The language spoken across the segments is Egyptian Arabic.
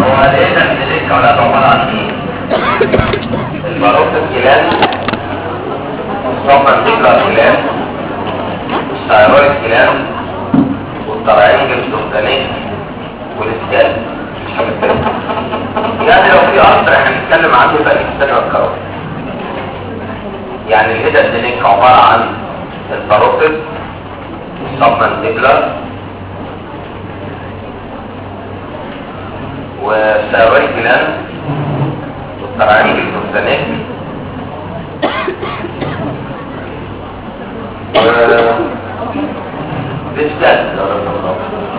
هو لقينا ان الدكه ولا عباره عن ايه؟ الباروت الجلال الصومة الدكلة الجلال الثيرويد الجلال والتراينجل السلطانية والاسكال مش حاجة تانية يعني لو في أسر احنا هنتكلم عنه يبقى الإنسان والكروت يعني الهدى الدينيك عبارة عن الباروتد السبمنديبلر والثيرويد جلاند والتراعيم الفرسانات بالذات لو رحمه الله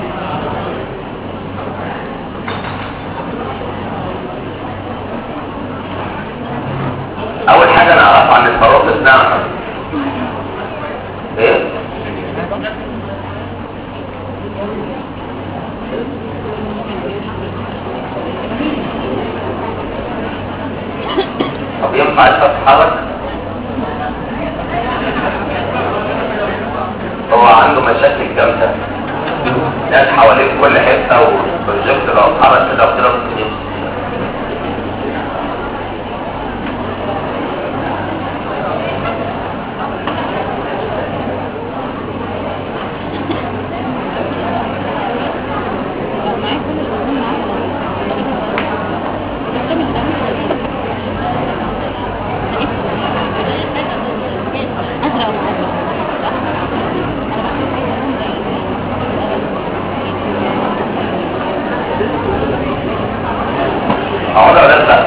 اول حاجة نعرف عن الباروتد نعم ايه طب ينفع انت تتحرك هو عنده مشاكل جامدة ناس حواليه في كل حتة والبروجكت لو اتحرك كده وكده ممكن يمشي اقعد ولا لا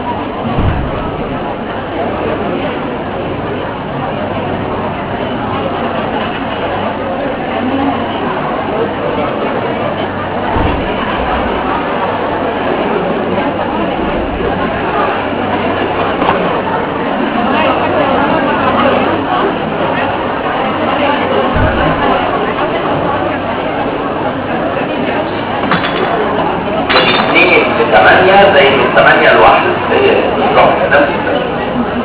اثنين لثمانية زي من ثمانية لواحد هي بالظبط نفس التشكيل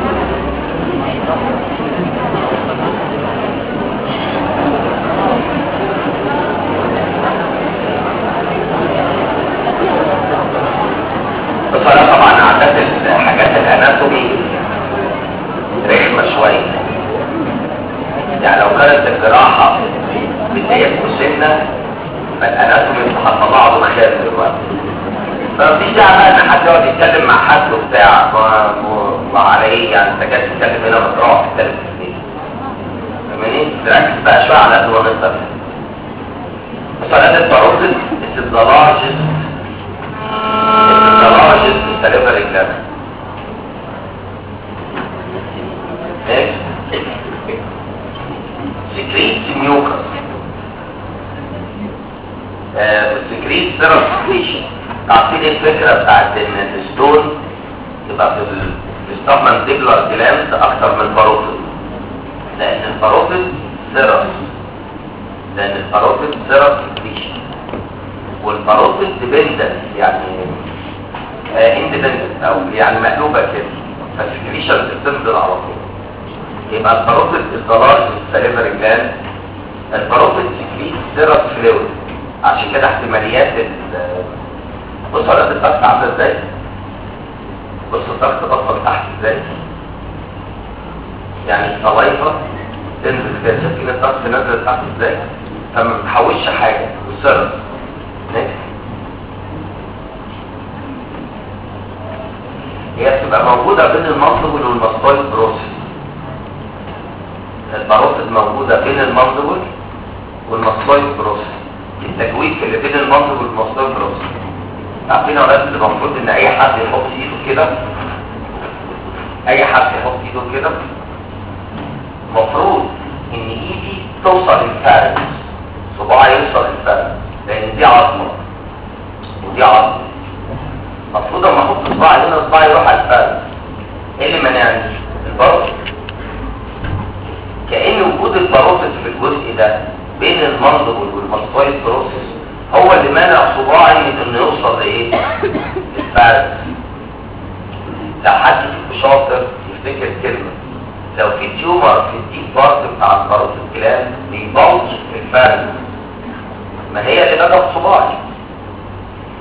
بس انا طبعا عادات الحاجات الاناتومي رخمة شوية يعني لو كانت الجراحة بداية مسنة فالاناتومي هتطلعه دخان دلوقتي فمفيش داعي بقى ان حد يقعد يتكلم مع حد وبتاع ما- ما- ما على ايه يعني انت جاي تتكلم هنا ما تروح تتكلم في البيت فاهماني؟ تركز بقى شويه على قد ما نقدر صلاة الباروتد is the largest is the largest salivary gland next secretes mucus سكريت سيرم سكريشن تعرفين ايه الفكره بتاعت ان الستون تبقى في الستومانديبلر جلاند اكتر من الباروتيد لان الباروتيد سيرم لان الباروتيد سيرم سكريشن والباروتيد ديبندنت يعني اندبندنت او يعني مقلوبه كده فالسكريشن بتنزل على طول يبقى الباروتيد الضلال السليفري جلاند الباروتيد سكريت سيرم فلويد عشان كده احتماليات ال بصوا على الضغط عامله ازاي بصوا الضغط بطل تحت ازاي يعني الصلايفه تنزل كده شايفين الضغط نزل تحت ازاي فما بتحولش حاجه وسر هي بتبقى موجوده بين المنطقه والمسطويد بروسيس الباروتid موجوده بين المنطقه والمسطويد بروسيس التجويد اللي بين المنطق والمصدر الراسي عارفين يا ولاد اللي المفروض ان اي حد يحط ايده كده اي حد يحط ايده كده المفروض ان ايدي توصل للفارس صباعي يوصل للفارس لان دي عظمه ودي عظمه المفروض لما احط صباعي هنا صباعي يروح على الفارس ايه اللي مانعني الباروتد كأن وجود الباروتد في الجزء ده بين المنظر والمصطويد بروسيس هو اللي مانع صباعي من انه يوصل لايه للفارس لو حد فيكم شاطر يفتكر كلمه لو في تيومر في الديب بارت بتاع الباروت الكلام بيبوظ في الفارس ما هي اللي بدأت صباعي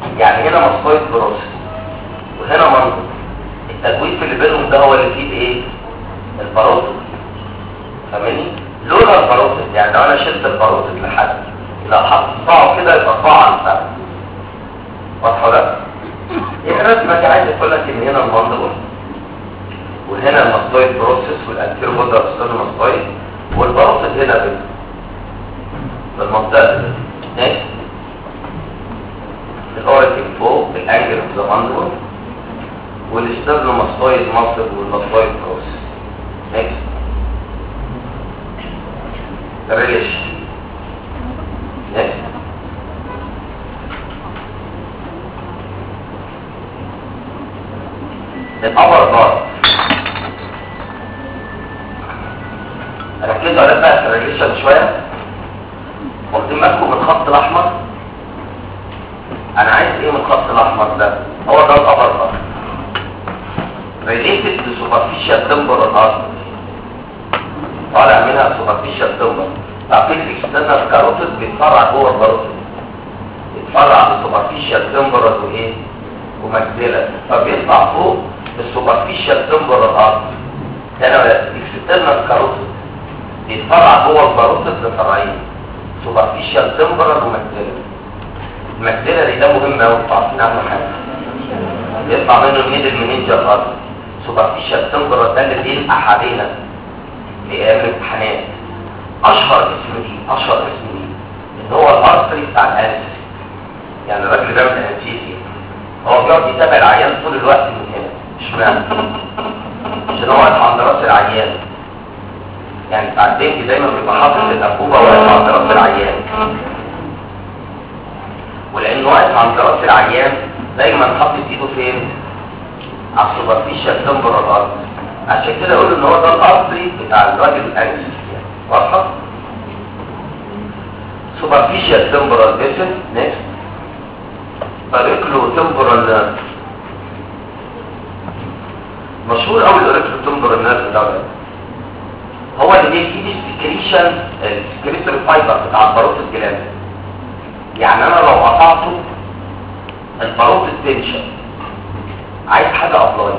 يعني هنا مصفوية بروسس وهنا منظر التجويف اللي بينهم ده هو اللي فيه ايه الباروتس فاهمني لولا الباروتس يعني لو انا شلت الباروتس لحد لو حط صباعه كده يبقى صباعه على الفرد واضحه ولا يعني الرسمه دي عايز اقول لك ان هنا المنظر وهنا المصطويد بروسس والانتيرو بودر ستون المصطويد والبروسس هنا بين بالمنطقه دي نيكست الاوريكل فوق الانجل اوف ذا ماندبل والستيرنوماستويد مصر والماستويد بروسس نيكست الريليشن نيكست الابر بار ركزوا على بقى في الريليشن شويه واخدين بالكم من الخط الاحمر انا عايز ايه من الخط الاحمر ده هو ده الابر بار related to superficial temporal artery طالع منها superficial temporal تعطيك external carotid بيتفرع جوه الباروتيد بيتفرع بالsuperficial temporal وايه ومجدلة فبيطلع فوق بالsuperficial temporal artery هنا external carotid بيتفرع جوه الباروتيد لفرعين superficial temporal ومجدلة المجدلة دي ده مهم قوي تعرفين عنه حاجة يطلع منه الميدل منينجر الارض سوبرفيشال تمبرال ده اللي بيلقح علينا لايام الامتحانات اشهر اسم ليه اشهر اسم ليه ان هو الارتري بتاع الانسيس يعني الراجل ده من الانسيسي هو بيقعد يتابع العيان طول الوقت من هنا اشمعنى عشان هو واقف عند راس العيان يعني بتاع الدنج دايما بيبقى حاطط الانبوبه واقف عند راس العيان ولانه واقف عند راس العيان دايما حاطط ايده فين على السوبرفيشال تمبرال ارض عشان كده اقول ان هو ده الارضي بتاع الراجل الانجليزي يعني واضحه سوبرفيشال تمبرال فيسل نيكست اوريكلو تمبرال نيرف مشهور قوي الاوريكلو تمبرال نيرف ده هو اللي بيجي السكريشن السكريتوري فايبر بتاع الباروت الجلاند يعني انا لو قطعته الباروت التنشن عايز حاجة ابلاي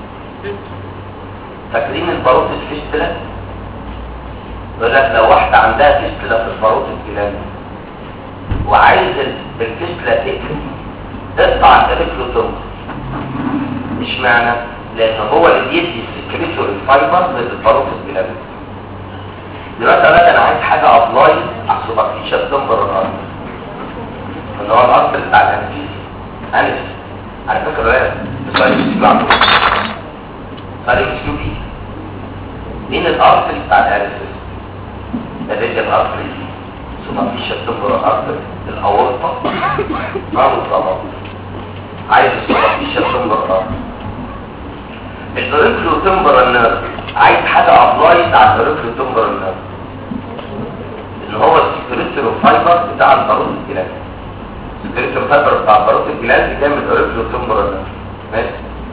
فاكرين الباروت الفيستلة يقول لك لو واحدة عندها فيستلة في الباروت الجلاند وعايز الفيستلة تقفل تقطع الريكلوتوم مش معنى لان هو اللي بيدي السكريتوري فايبر للباروت الجلاند دلوقتي انا انا عايز حاجة ابلاي على السوبرفيشال تمبر الارض اللي هو الارض بتاع الانفيسي انس على فكرة ايه سؤال الاسلوب عنده سؤال الاسلوبي مين الارتري بتاع الارسس الرجل الارتري سوبرفيشال تمبر الارتري الاورطة ما مطلق عايز السوبرفيشال تمبر الارتري الدريكلو تمبر النيرف عايز حاجة ابلايد على الدريكلو تمبر النيرف اللي هو السكريتورو فايبر بتاع الباروت الجلاند السكريتورو فايبر بتاع الباروت الجلاند جاي من الدريكلو تمبر النيرف ماشي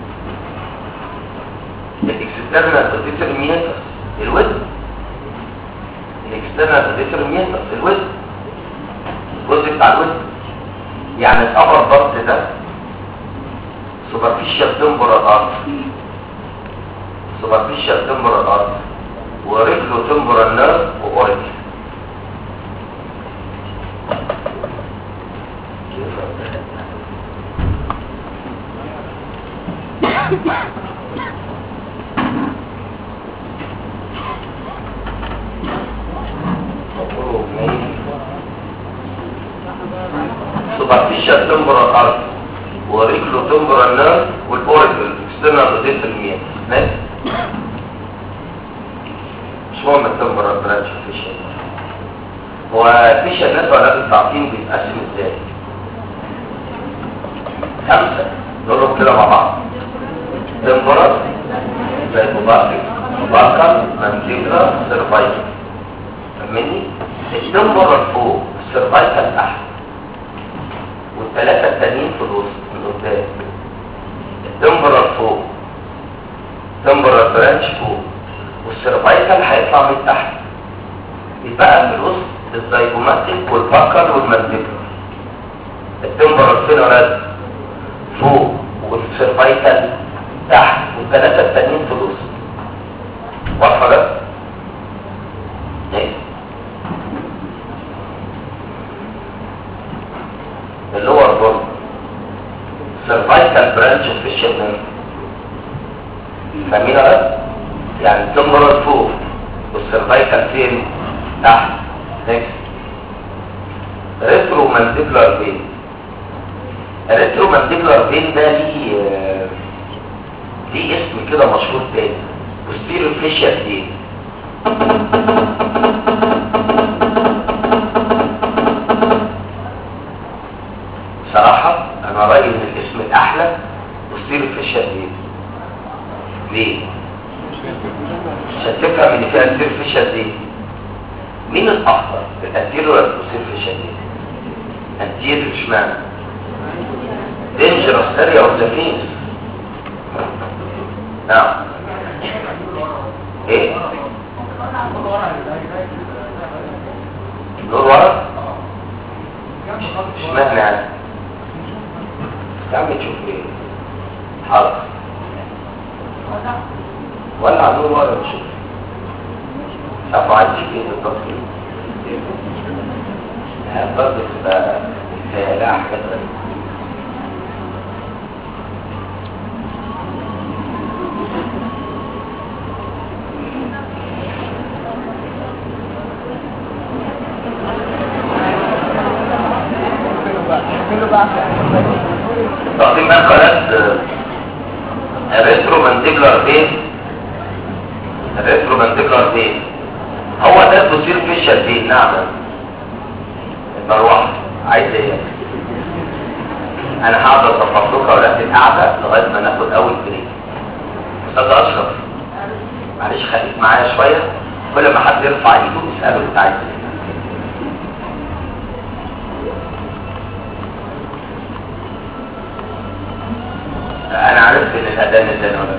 الاكسترنال ديترمينتس الوزن الاكسترنال ديترمينتس الوزن الجزء بتاع الوزن يعني الابر ضغط ده سوبرفيشال تمبرال ارتري سوبرفيشال تمبرال ارتري وريكلو تمبرال نيرف واوريكل سوبرفيشال تمبرال ارتري وريكلو تمبرال نيرف والاوريكل اكسترنال ريديتال مين ماشي مش مهم التمبرال برانش فيشن هو الفيشن الناس ولا التعقيم بيتقسم ازاي خمسة نقولهم كده مع بعض تمبرال زي مبارك مباركة مانتيكرا سيرفايكل فاهمني التمبرال فوق السيرفايكل تحت والثلاثة التانيين في الوسط من قدام التمبرال فوق تمبرال برانش فوق والسيرفايكل هيطلع من تحت يبقى في الوسط الزيجوماتيك والباكر والمانتيكر التمبرال فين يا ولاد فوق والسيرفايكال تحت والثلاثه التانيين في الوسط واضحه ده؟ ايه اللور بورد سيرفايكال برانش اوف فيشل نيرف فاهمين ولا يعني التمبرال فوق والسيرفايكال فين تحت نكست ريترو مانديبلر فين الريترو مانديبلر فين ده ليه آه، ليه اسم كده مشهور تاني posterior facial فين صراحة انا رأيي ان الاسم الاحلى posterior facial فين ليه عشان تفهم ان فيها الانتير فيشل دي مين الاخطر الانتير ولا البوستير فيشل دي انتير اشمعنى دينجرس اريا اوف ذا فيس نعم ايه نور ورا اشمعنى يعني يا عم تشوف ايه حاضر ولا نور ورا نشوف شافوا عايز ايه بالظبط برضه تبقى لا حاجات غريبة. واخدين بقى قناة الريترو مانديبلر بين الريترو مانديبلر بين هو ده البوستير فيشل بين نعم المروحة عايز ايه انا هقعد اظبط لكم ورقه القعده لغايه ما ناخد اول بريك استاذ اشرف معلش خليك معايا شويه كل ما حد يرفع ايده اساله انت عايز ايه انا عرفت ان الاذان اذان ولا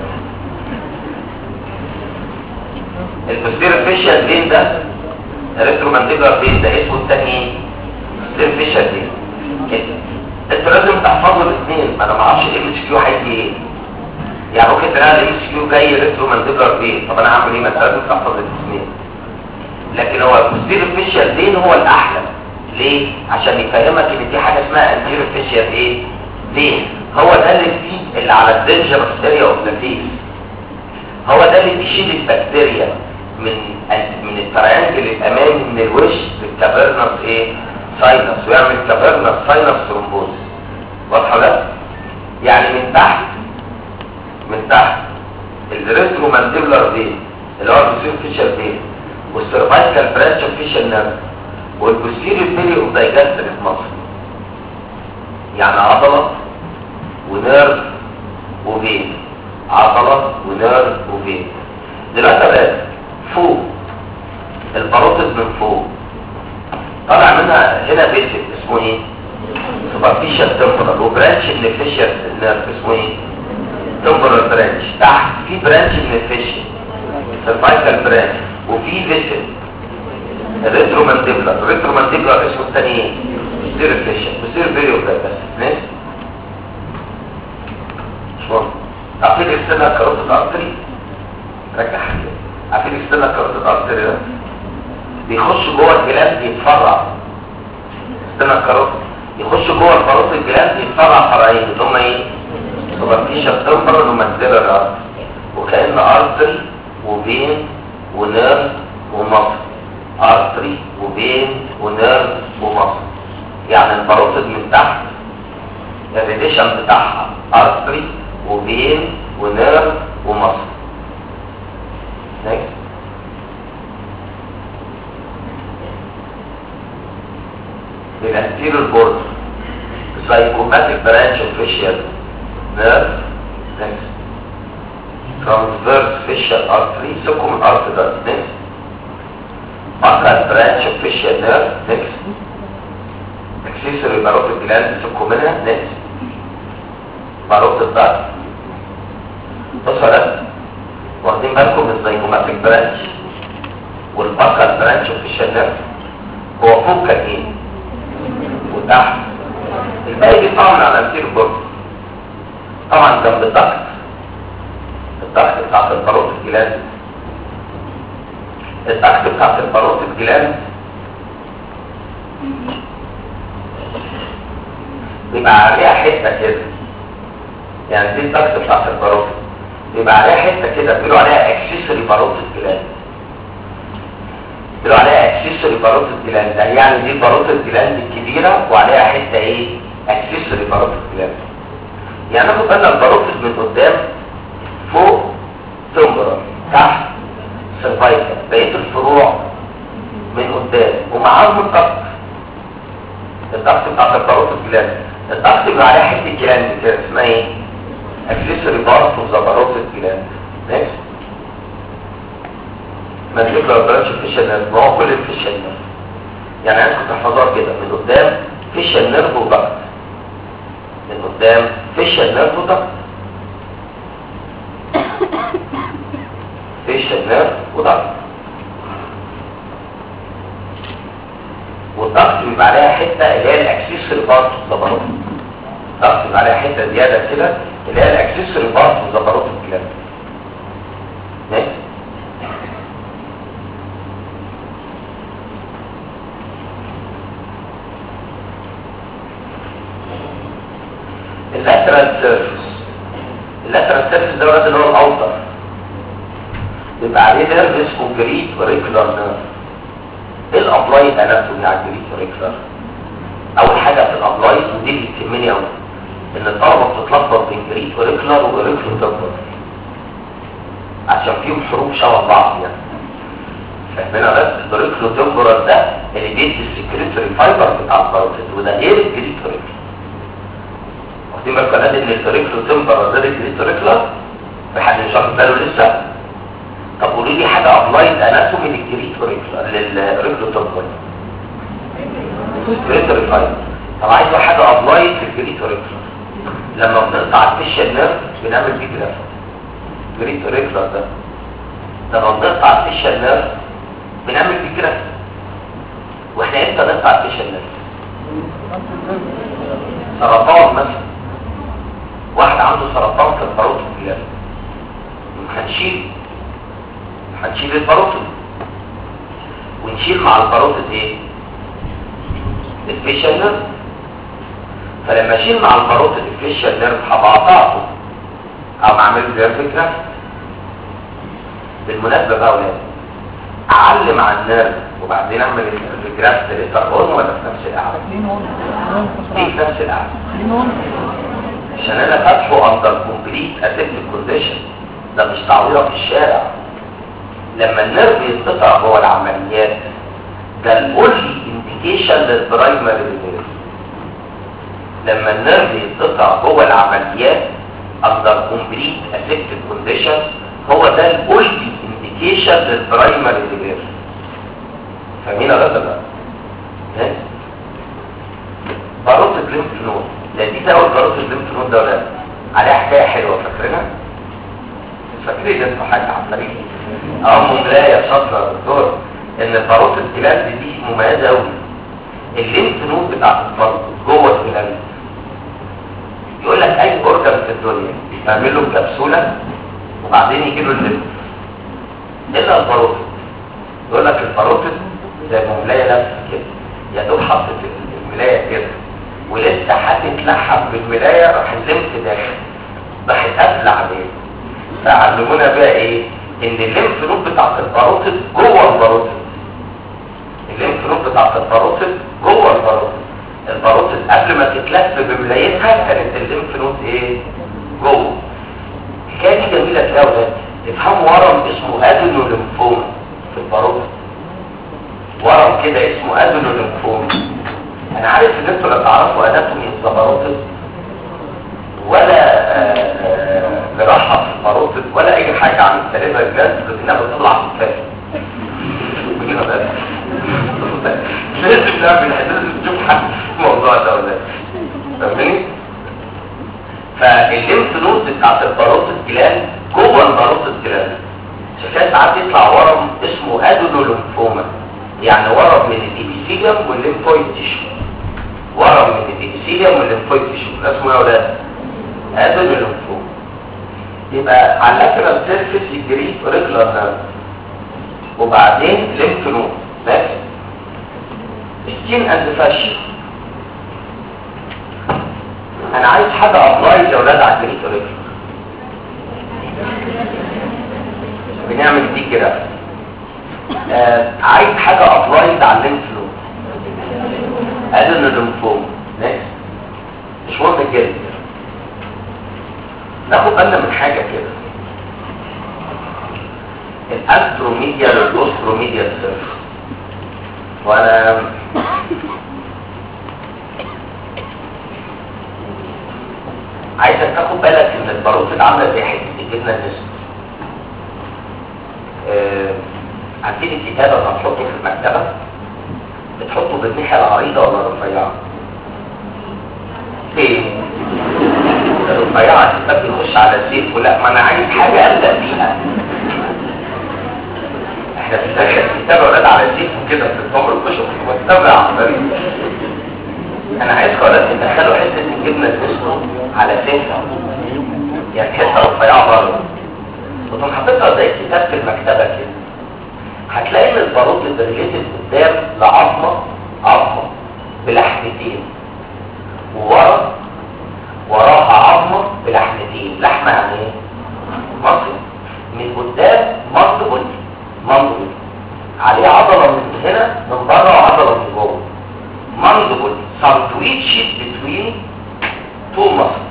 البوستير فيشل بين ده الريترومانديبلر بين ده اسمه الثاني ايه بوستير فيشل بين كده انت لازم تحفظوا الاثنين انا ما اعرفش الام اس كيو هيجي ايه يعني ممكن تلاقي الام اس كيو جاي ريترومانديبلر بين طب انا هعمل ايه ما انت لازم تحفظ الاثنين لكن هو البوستير فيشل بين هو الاحلى ليه عشان يفهمك ان في حاجه اسمها انتيريور فيشل ايه ليه هو ده اللي فيه اللي على الدنجر اريا اوف ذا فيس هو ده اللي بيشيل البكتيريا من من التريانجل الامامي من الوش للكافيرنس ايه ساينس ويعمل كافيرنس ساينس ثرومبوز واضحه ده يعني من تحت من تحت الريترو مانديبلر فين اللي هو البوستيريور فيشر فين والسيرفايكال برانش اوف فيشر نيرف والبوستيريور بيري اوف دايجاستريك مصر يعني عضله ونيرف وفين عضله ونيرف وفين دلوقتي بقى فوق الباروتيد من فوق طالع منها هنا بيسك اسمه ايه سوبرفيشال تمبرال وبرانش من الفيشر نيرف اسمه ايه تمبرال برانش تحت في برانش من الفيشر سيرفايكال برانش وفي فيسل الريترومانديبلر الريترومانديبلر اسمه الثاني ايه بيصير الفيشر بيصير فيديو ده بس ناس شو عارفين السنه كاروتيد ارتري رجع حاجه عارفين السنه كاروتيد ارتري ده بيخش جوه الجلاند يتفرع السنه كاروتيد يخش جوه الكاروتيد الجلاند يتفرع فرعين اللي هم ايه سوبرفيشال تمبرال ومانديبلر ارتري وكأن ارتري وبين ونيرف ومصر ارتري وبين ونيرف ومصر يعني الباروتيد من تحت الريليشن بتاعها ارتري وبين ونيرف ومصر next الانتيريور بورد psychomatic branch of facial nerve next transverse facial artery سكم الارتر next buccal branch of facial nerve next accessory barotic gland سكم منها next barotic الضغط بصوا ده واخدين بالكم من الزيجوماتيك برانش والباكال برانش اوف فيشال نيرف هو فوق كان ايه وتحت الباقي بيطلع من على الانتير بورد جنب الضغط الضغط بتاعت الباروت الجلاند الضغط بتاعت الباروت الجلاند بيبقى عليها حته كده يعني دي الضغط بتاعت الباروت بيبقى عليها حته كده بيقولوا عليها اكسسوري باروت الجلاند بيقولوا عليها اكسسوري باروت الجلاند يعني دي باروت الجلاند الكبيره وعليها حته ايه اكسسوري باروت الجلاند يعني ناخد بالنا الباروتس من قدام فوق تمبرال تحت سيرفايكال بقيه الفروع من قدام ومعاهم الضغط الضغط بتاع الباروتس جلاند الضغط بيبقى عليها حته جلاند كده اسمها ايه اكسسوري بارت اوف ذا باروتس جلاند ماشي ما تجيب برانش فيشن نيرف ما هو كل الفيشن نيرف يعني عايزكم تحفظوها كده من قدام فيشن نيرف وضغط من قدام فيشل نيرف وضغط فيشل نيرف وضغط والضغط بيبقى عليها حته اللي هي الاكسسوري بارت الزبروت الضغط بيبقى عليها حته زياده كده اللي هي الاكسسوري بارت الزبروت الكلام ماشي اللاترال سيرفيس اللاترال سيرفيس ده ولاد اللي هو الاوتر بيبقى عليه نيرف اسمه جريد اوريكولار نيرف ايه الابلايد اناتومي على الجريد اوريكولار اول حاجه في الابلايد ودي اللي بتهمني قوي ان الطلبه بتتلخبط بين جريد اوريكولار واوريكولار تمبر عشان فيهم حروف شبه بعض يعني فاهمين بس الاوريكولار تمبر ده اللي بيدي السكريتوري فايبر بتاع الباروتيد وده غير الجريد اوريكولار واخدين بالكم ان التوريكلو تمبر غير الجريتوريكلر في حد مش واخد باله لسه طب قولوا لي حاجه ابلايد اناتومي للجريتوريكلر للريكلو تمبر جريتوريفايد طب عايز حاجه ابلايد في الجريتوريكلر لما بنقطع الفيشال نيرف بنعمل بيه جرافت جريتوريكلر ده لما بنقطع الفيشال نيرف بنعمل بيه جرافت واحنا امتى نقطع الفيشال نيرف سرطان مثلا واحد عنده سرطان في الباروت الجلاند هنشيل هنشيل الباروت ونشيل مع الباروت ايه الفيشال نيرف فلما اشيل مع الباروت الفيشال نيرف هبقى قطعته او اعمل نيرف جرافت بالمناسبه بقى ولاد اعلم على النيرف وبعدين اعمل الجرافت للتربون ولا في نفس القعده ليه في نفس القعده عشان انا فاتحه اندر كومبليت اسيبتيك كونديشن ده مش تعويره في الشارع لما النيرف يتقطع جوه العمليات ده الاونلي انديكيشن للبرايمري نيرف لما النيرف يتقطع جوه العمليات اندر كومبليت اسيبتيك كونديشن هو ده الاونلي انديكيشن للبرايمري نيرف فاهمين يا غدا بقى باروت الليمف نود لا دي اول باروت الليمف نود ده ولا عليها حكايه حلوه فاكرينها فاكرين انتوا حاجه عفاريت اه مملايه شاطره يا دكتور ان باروت الجلاند دي مميزه قوي الليمف نود بتاعت الباروت جوه الجلاند يقول لك اي اورجن في الدنيا تعمل له كبسوله وبعدين يجي له الليمف الا الباروت يقول لك الباروت زي مملايه لابسه كده يا دوب حطت الملايه كده ولسه هتتلحم بالملايه راح الليمف داخل راح قافله عليه فعلمونا بقى ايه ان الليمف نود بتاعت الباروتيد جوه الباروتيد الليمف نود بتاعت الباروتيد جوه الباروتيد الباروتيد قبل ما تتلف بملايتها كانت الليمف نود ايه جوه الحكايه دي جميله كده يا ولاد تفهموا ورم اسمه ادينوليمفوما في الباروتيد ورم كده اسمه ادينوليمفوما انا عارف ان انتوا لا تعرفوا اناتومي الزباروتيد ولا جراحه في الباروتيد ولا اي حاجه عن السليفه الجلاند لكنها بتطلع في الكافي لازم نعمل لازم نشوف حل الموضوع ده ولا فاهمني فالليمف نود بتاعت الباروتيد جلاند جوه الباروتيد جلاند عشان كده ساعات يطلع ورم اسمه ادينوليمفوما يعني ورم من الابيثيليوم والليمفويد تيشو ورم من الابيثيليوم والليمفويد تيشو ده اسمه ايه يا ولاد ادينوليمفوما يبقى على اللاترال سيرفيس يجري ريجولار نيرف وبعدين ليمف نود بس سكين اند فاشيا انا عايز حاجه ابلايد يا اولاد على الجريت ريجولار بنعمل دي كده آه عايز حاجه ابلايد على الليمف نود ادن الليمفوم نكست مش مهم الجلد ناخد بالنا من حاجه كده الاستروميديا للاستروميديا الصفر وانا عايزك تاخد بالك ان الباروت عامله زي حته الجبنه النسر آه، عارفين الكتاب لما تحطه في المكتبه بتحطه بالناحيه العريضه ولا الرفيعه؟ فين؟ الرفيعه الكتاب بيخش على السيف ولا ما انا عايز حاجه ابدا بيها احنا في الاخر الكتاب ولاد على السيف وكده في الطمر الكشف والكتاب عبقري انا عايز ولاد تدخلوا حته الجبنه النسر على سيفها يعني حته رفيعه بره وتقوم حاططها زي الكتاب في المكتبه كده هتلاقي ان الباروت ريليتد قدام لعظمه عظمه بلحمتين وورا وراها عظمه بلحمتين لحمه يعني ايه؟ مصر من قدام مندبل مندبل عليه عضله من هنا من بره وعضله من جوه مندبل ساندويتش بتوين تو مصر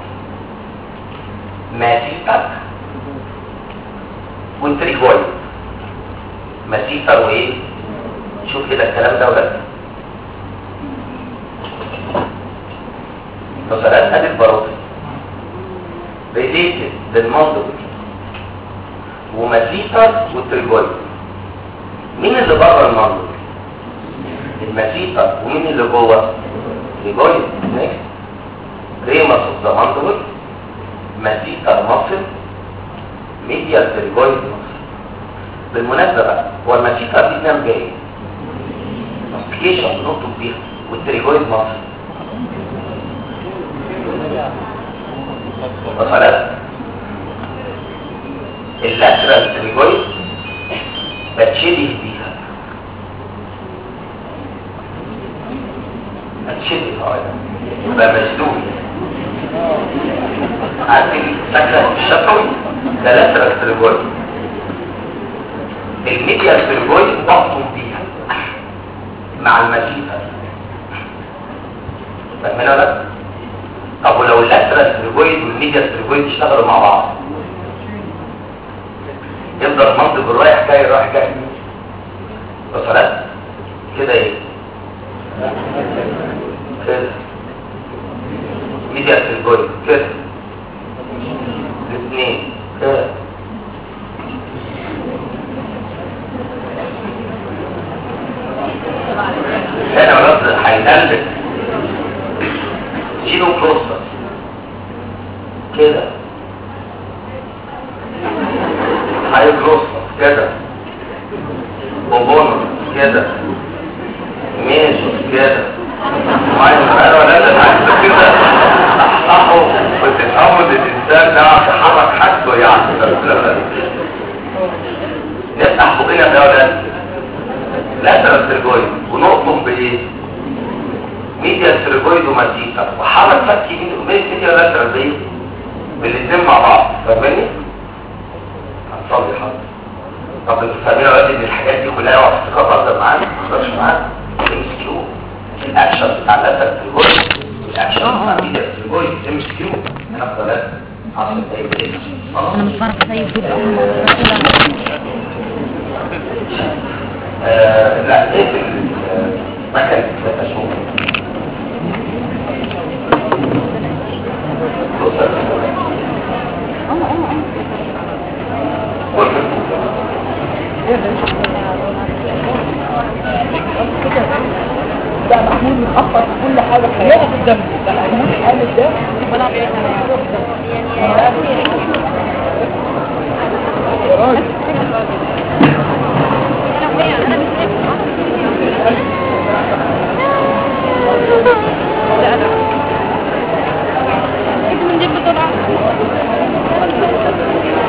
ماسيتك والتريكويد مسيفة وايه شوف كده الكلام ده ولا نظرات ادي الباروتي ريليتد للمنطق ومسيفة والتريكويد مين اللي بره المنطق المسيفة ومين اللي جوه تريكويد نيكست ريمس اوف ذا ماندبل مسيفة مصر ميديال تريكويد مصر بالمناسبة بقى هو المسيطة دي بنعمل بيها ايه؟ ماستيكيشن بنطلب بيها والتريجويد مصر وصلت اللاترال تريجويد بتشبه بيها بتشبه اه يبقى مسدود عارفين فاكرة الشفوي ده لاترال تريجويد الميديا الفيرجويد بطن بيها مع المسيفة فاهمين ولا لا؟ طب ولو اللاترال فيرجويد والميديا الفيرجويد اشتغلوا مع بعض يفضل المنطق الرايح جاي رايح جاي وصلت كده ايه كده ميديا فيرجويد كده الاثنين كده هنا ولد هيقلب شيلوا كلوستر كده هاي كلوستر كده بوبونر كده ميجور كده معايا انا ولا لا عايز كده تصحصحوا وتفهموا ان الانسان ده يتحرك حاجته يعني نفتح بقنا ده ولا لاترال ترجويد ونقطم بايه ميديا ترجويد ومسيطة وحرك فك يمين ميديا لاترال بايه بالاثنين مع بعض فاهمني هنصلي حاضر طب انتوا فاهمين يا ان الحاجات دي كلها اوعى تفتكرها تهزر معانا ما تهزرش معانا ام اس كيو الاكشن بتاع لاترال ترجويد والاكشن بتاع ميديا ترجويد ام اس كيو هنفضل 10 دقايق كده خلاص انا مش بعرف اسيب دول آه، لا ايه مكان تشوف ده محمود متأخر في كل حاجة في حياته قدام ده محمود حامد ده يا راجل من جيب بسرعة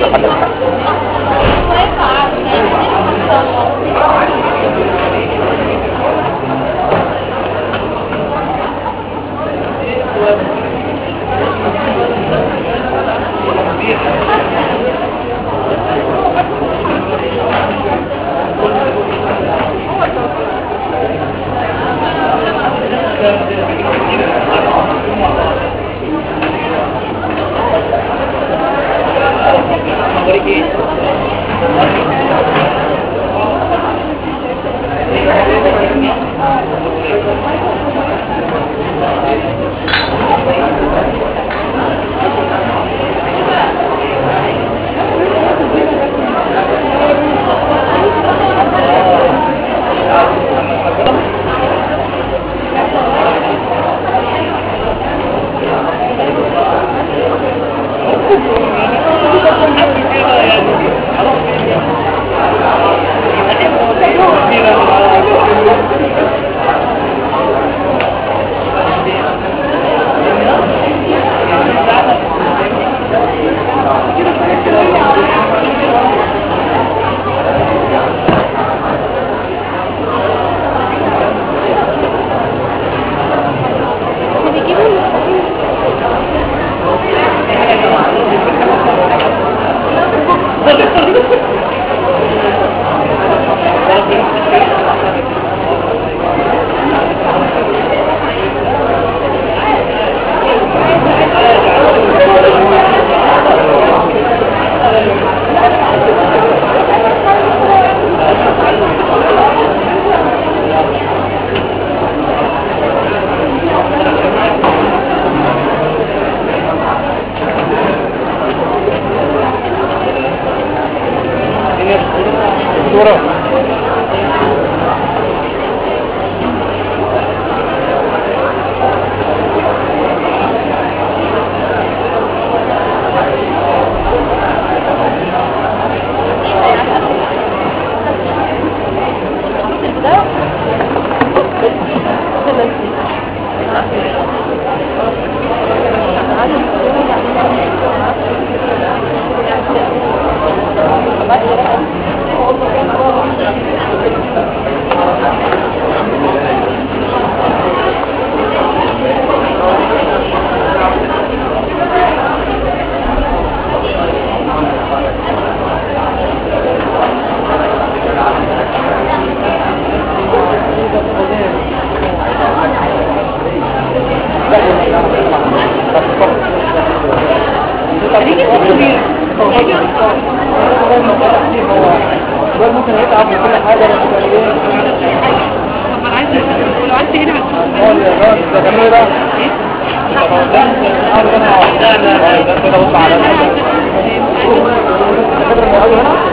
ولا حاجة الحق ممكن يتعب من كل حاجة بس ايه طب انا عايز لو عايز هنا هتكون هو اللي ده ده جميل بقى لا لا ده كده بص على فاكر انه قوي هنا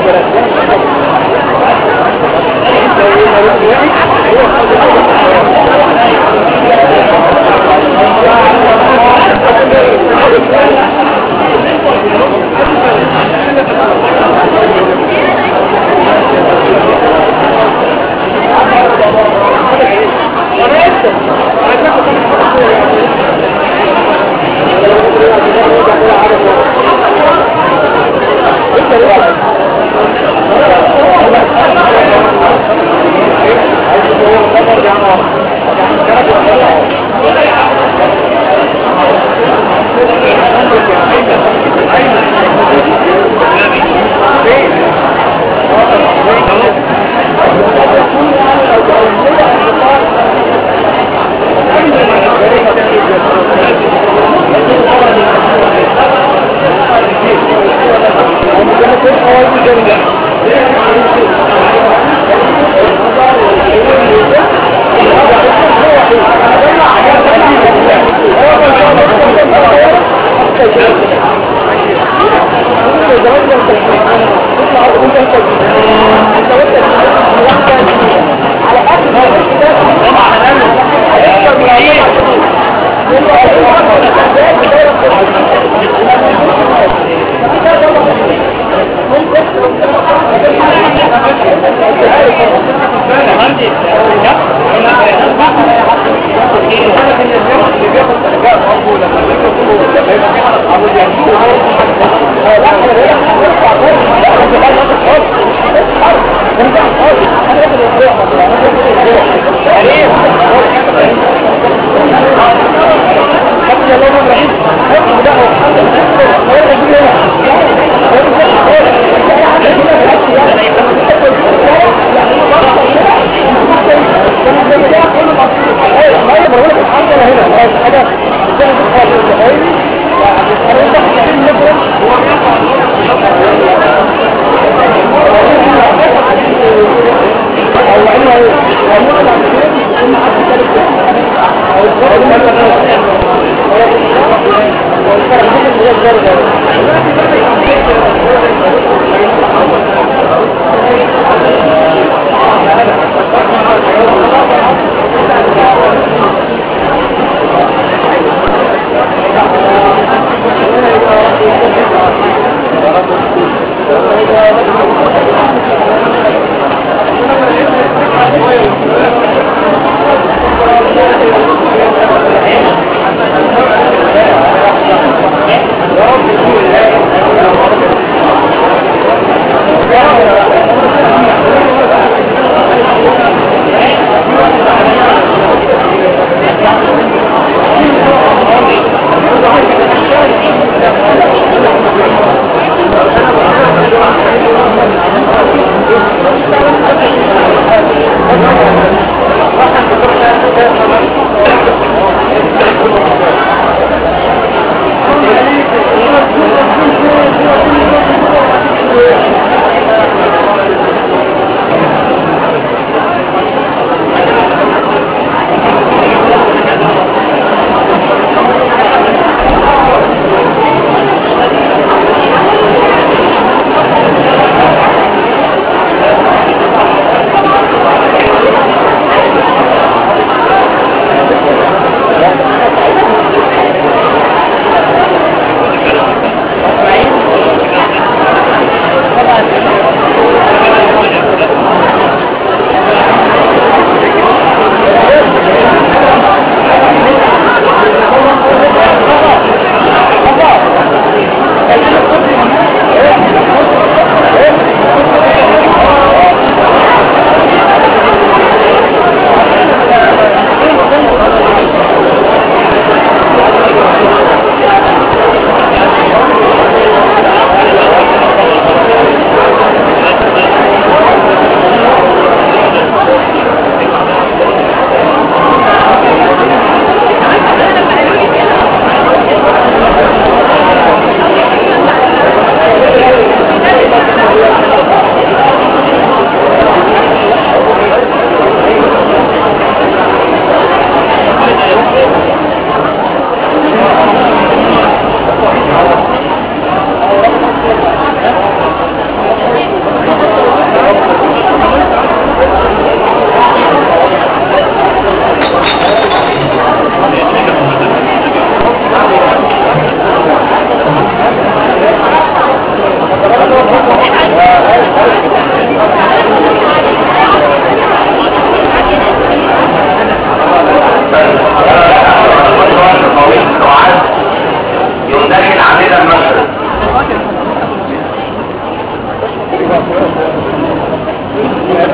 Thank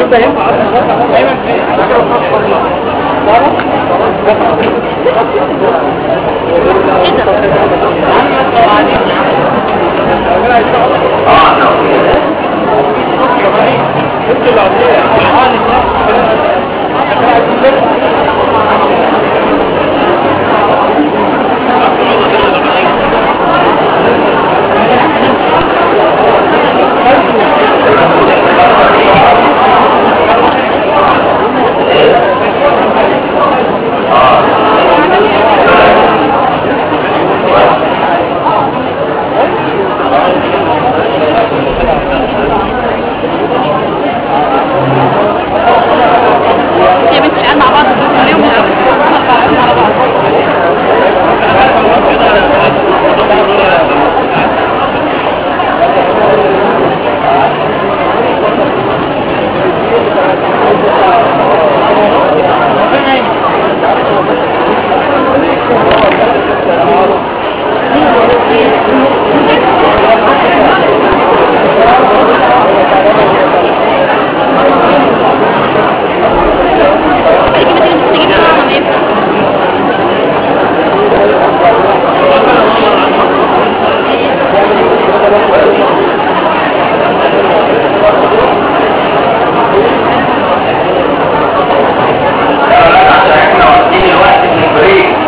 ده ينفع ايمن اه احنا اوكي يا بنتي العيال مع بعض الدروس اليوم مش عارفة على بعض تيجي ما تيجي تيجي معاها ما ينفع لا لا عشان احنا واخدين الوقت من البريك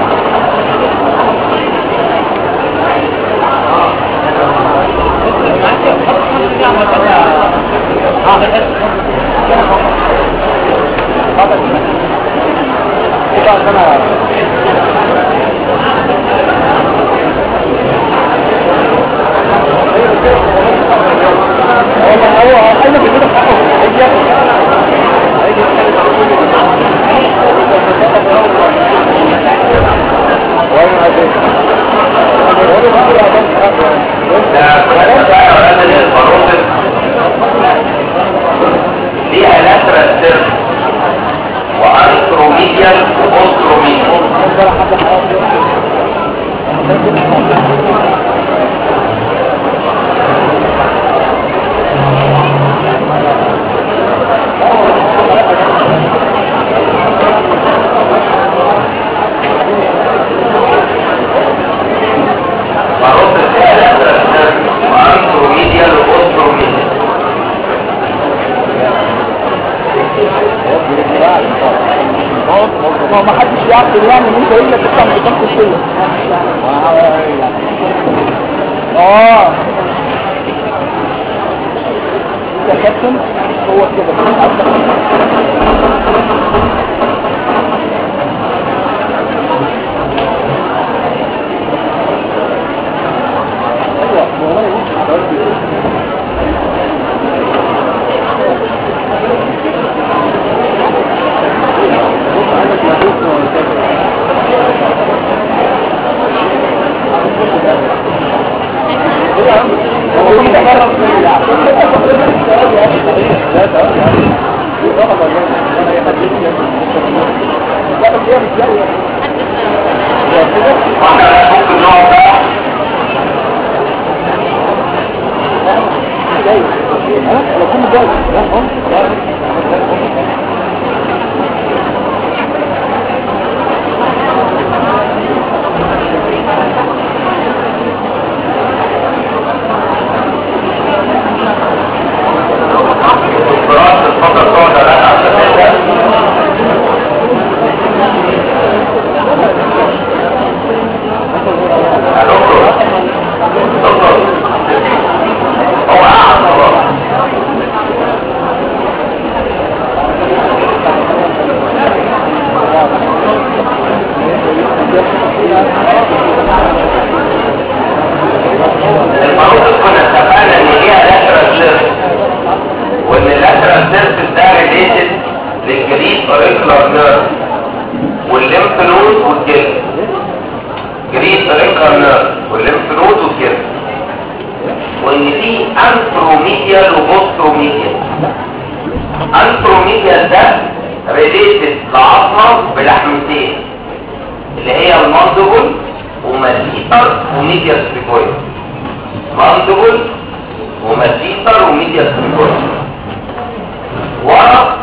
هو ايمن بيقول حقه هيجي ياخد ده كنا بقى ولاد البروتين ليها لاترال سيرف وانتروميديال وبوستروميديال بروتين ليها لاترال سيرف وانتروميديال وبوستروميديال ما ما حدش يعرف يعني ان انت الا تطلع من قدام كرسيه اه يا كابتن هو كده واحنا ممكن نقعد بقى الدكتوراه الفترة تقعد ثلاث عشر دقايق يا دكتور دكتور هو قاعد خلاص المفروض كنا اتفقنا ان ليها لاترال سيرفس وان اللاترال سيرفس ده ريليتد للجريد اوريكولار نيرف والليمف نود والجلد جريد اوريكولار نيرف والليمف نود والجلد وان في انتروميديال وبوستروميديال انتروميديال ده ريليتد لعظمه بلحمتين اللي هي الماندبل ومسيطر وميديال سبيكويد ماندبل ومسيطر وميديال سبيكويد ورا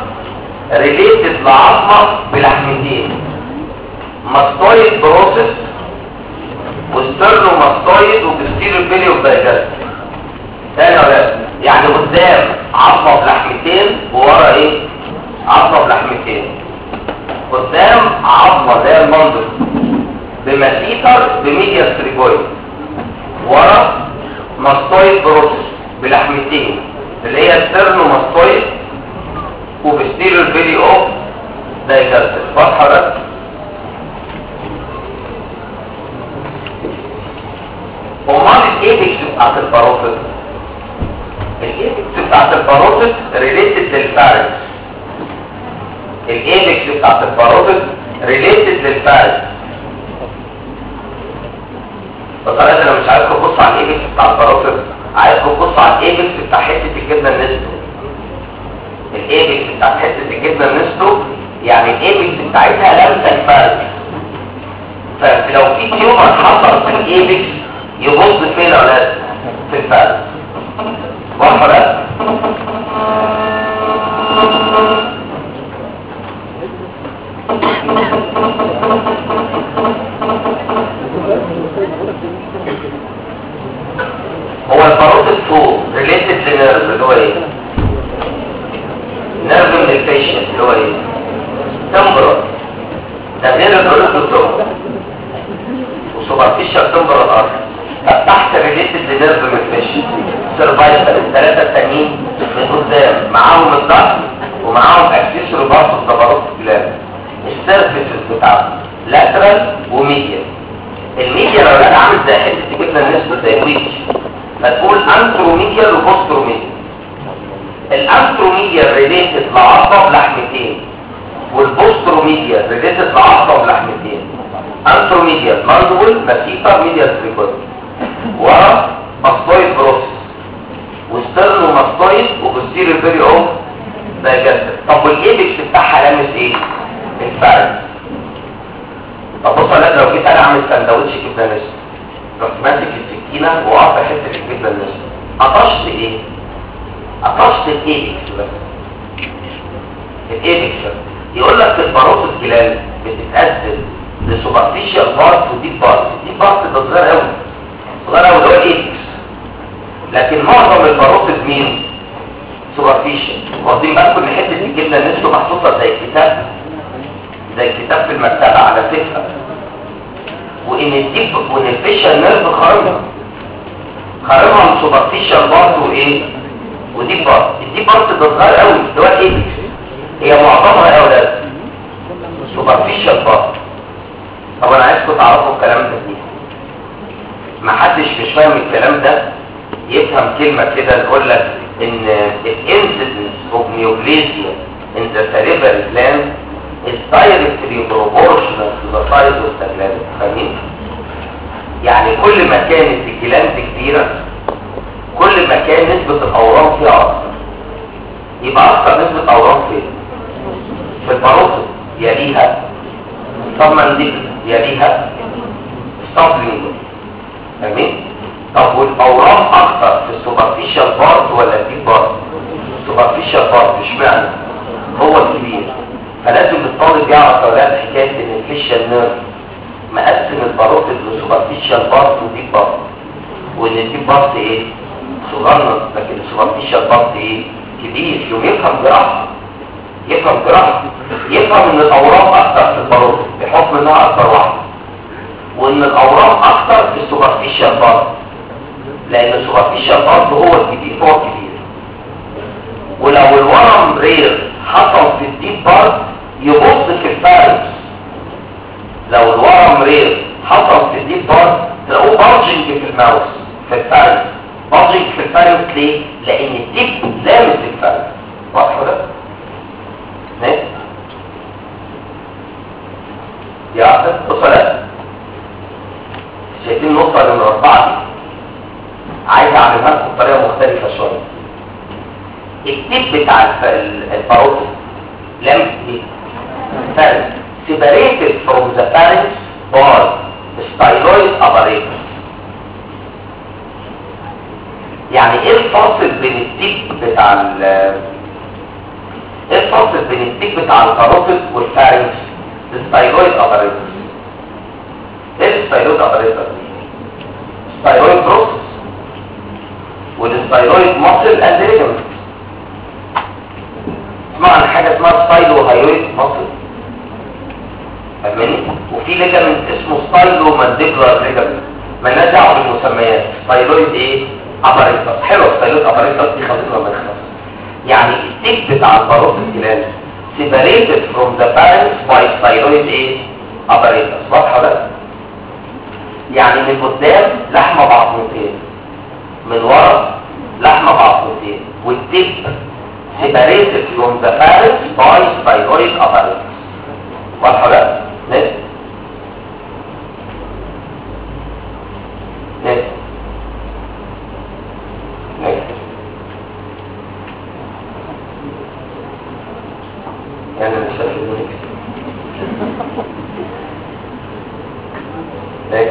ريليتد لعظمه بلحمتين ماستويد بروسيس وسترنو ماستويد وبستيرو بيلي وبايجاست تاني ولا يعني قدام عظمه بلحمتين وورا ايه عظمه بلحمتين قدام عظمه زي المنظر بمسيطر بميديا ستريبويد ورا ماستويد بروسيس بلحمتين اللي هي السيرنو ماستويد وبستيرو الفيديو اوف دايجاستس واضحه ده امال الايبكس بتاعت الباروتس الايبكس بتاعت الباروتس ريليتد للفارس الايبكس بتاعت الباروتس ريليتد للفارس بس انا انا مش عايزكم تبصوا على الايبكس بتاع الباروتس عايزكم تبصوا على الايبكس بتاع حته الجبنه النستو الايبكس بتاع حته الجبنه النستو يعني الايبكس بتاعتها لمسه الفارس فلو في تيومر حصل في الايبكس يبص فين يا اولاد في الفارس واضحه ده هو الباروتس فوق ريليتد لنيرف اللي هو ايه نيرف من الفيشن اللي هو ايه تمبرال ده غير الباروتس وسوبرفيشال تمبرال ارض طب تحت ريليتد لنيرف من الفيشن سيرفايفل الثلاثه التانيين من قدام معاهم الضغط ومعاهم اكسسوري برضه الضبارات الجلاد السيرفيسز بتاعته لاترال وميديال الميديا لو كان عامل زي حته جبنه النسبه زي ويتش فتقول انتروميديال وبوستروميديال الانتروميديال ريليتد لعصب لحمتين والبوستروميديال ريليتد لعصب لحمتين انتروميديال ماندبل مسيطر ميديال تريكوت ورا ماستويد بروسس وسترنو ماستويد وبوستيريور بيري اوف دايجستر طب والايبكس بتاعها لامس ايه الفرد طب بص انا لو جيت انا اعمل سندوتش جبنه نسر رحت ماسك السكينه وقطع حته الجبنه النسر قطشت ايه قطشت الايبكس بس الايبكس يقول لك الباروت الجلال بتتقسم لسوبرفيشال بارت وديب بارت الديب بارت ده صغير قوي صغير قوي اللي هو الايبكس لكن معظم الباروت مين سوبرفيشال واخدين بالكم ان حته الجبنه النسر محطوطه زي الكتاب زي الكتاب في المكتبة على فكرة وان الديب وان الفيشال نيرف خارجها خارجها من سوبرفيشال بارت وايه وديب بارت الديب بارت ده صغير قوي اللي هو الايبكس هي معظمها يا اولاد سوبرفيشال بارت طب انا عايزكم تعرفوا الكلام ده ليه ما حدش مش فاهم الكلام ده يفهم كلمة كده نقول لك ان الانسيدنس اوف نيوبليزيا in the cerebral gland is directly proportional to the size of the gland فاهمين؟ يعني كل ما كانت الجلاند كبيرة كل ما كان نسبة الأورام فيها أكثر يبقى أكثر نسبة أورام فين؟ في الباروتو يليها سبمنديبل يليها ستابلينج فاهمين؟ طب والأورام أكثر في السوبرفيشال بارت ولا الديب بارت؟ السوبرفيشال بارت اشمعنى؟ هو الكبير فلازم الطالب يعرف اولاد حكايه ان الفيشال نيرف مقسم الباروتيد لسوبرفيشال بارت وديب بارت وان الديب بارت ايه صغنن لكن السوبرفيشال بارت ايه كبير يوم يفهم جراحه يفهم جراحه يفهم ان الاورام اكتر في الباروتيد بحكم انها اكتر واحده وان الاورام اكتر في السوبرفيشال بارت لان السوبرفيشال بارت هو الكبير هو الكبير ولو الورم رير حصل في الديب بارت يبص في الفارس لو الورم رير حصل في الديب بارت تلاقوه بارجنج في الماوس في الفارس بارجنج في الفارس ليه؟ لان الديب لامس الفارس واضح ده؟ ماشي؟ يا عبد بصلاة شايفين النقطة نمرة أربعة دي عايز أعملها لكم بطريقة مختلفة شوية التيب بتاع الباروتو لم فرد separated from the parents by styloid apparatus يعني ايه الفاصل بين التيب بتاع ال ايه الفاصل بين التيك بتاع الكاروتيد والفارنكس الستايلويد اباريتس ايه الستايلويد اباريتس ستايلويد بروسس والستايلويد ماسل اند ليجمنت اسمع عن حاجه اسمها ستايلو هايويد ماسل فاهماني وفي ليجمنت اسمه ستايلو مانديبولار ليجمنت مالناش دعوه بالمسميات ستايلويد ايه اباريتس حلو ستايلويد اباريتس دي خلينا ما نخلص يعني التيك بتاع الباروت الجلال separated from the parents by thyroid ايه apparatus واضحه ده يعني من قدام لحمه بعضمتين من ورا لحمه بعضمتين والتيك separated from the parents by thyroid apparatus واضحه ده ناس ناس ناس يعني مش شايف المونيكس ايه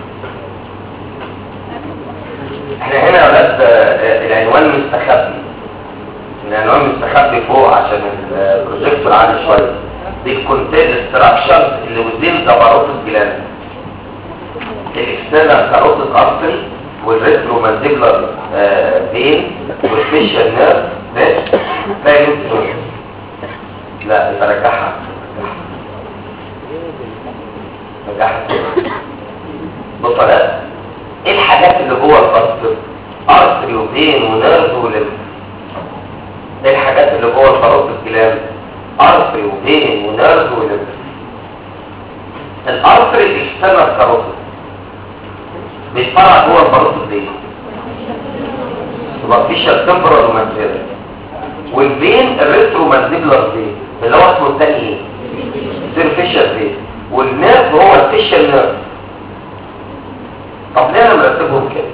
احنا هنا يا ولاد آه، العنوان مستخبي العنوان مستخبي فوق عشان البروجيكتور عالي شويه دي الكونتين ستراكشرز اللي وزين جبروت الجلاند الاكسترنال كاروتيد ارتري والريترو مانديبلر فين والفيشال نيرف ده فاهم لا يبقى رجعها رجعها بص ده ايه الحاجات اللي جوه الفصل ارتري وفين ونيرف وليمف ايه الحاجات اللي جوه الخروف الكلام ارتري وفين ونيرف وليمف الارتري الاكسترنال كاروتيد بيتفرع جوه الخروف دي سوبرفيشال تمبرال ومانتيريال والفين الريترو مانديبلر فين اللي هو اسمه الثاني ايه سيرفيشال فين والنيرف هو الفيشال نيرف طب ليه انا مرتبهم كده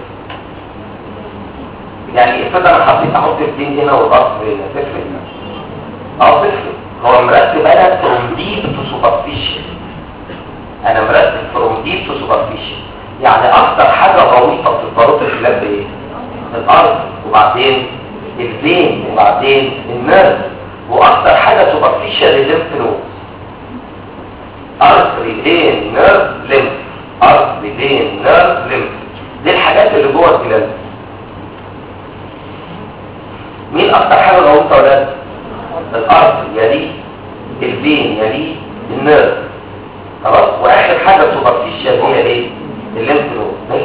يعني افرض انا حطيت احط الفين هنا والراس هنا تفرق اه تفرق هو مرتب انا فروم ديب تو سوبرفيشال انا مرتب فروم ديب تو سوبرفيشال يعني اكتر حاجه غويطه في الباروت الكلاب ايه الارض وبعدين الفين وبعدين النرف واكتر حاجه سوبرفيشال الليمف نود ارتري فين نيرف ليمف ارتري فين نيرف ليمف دي الحاجات اللي جوه الجلاند مين اكتر حاجه غويطه يا ولاد الارتري يليه الفين يليه النيرف خلاص واخر حاجه سوبرفيشال هي ايه الليمف نود ماشي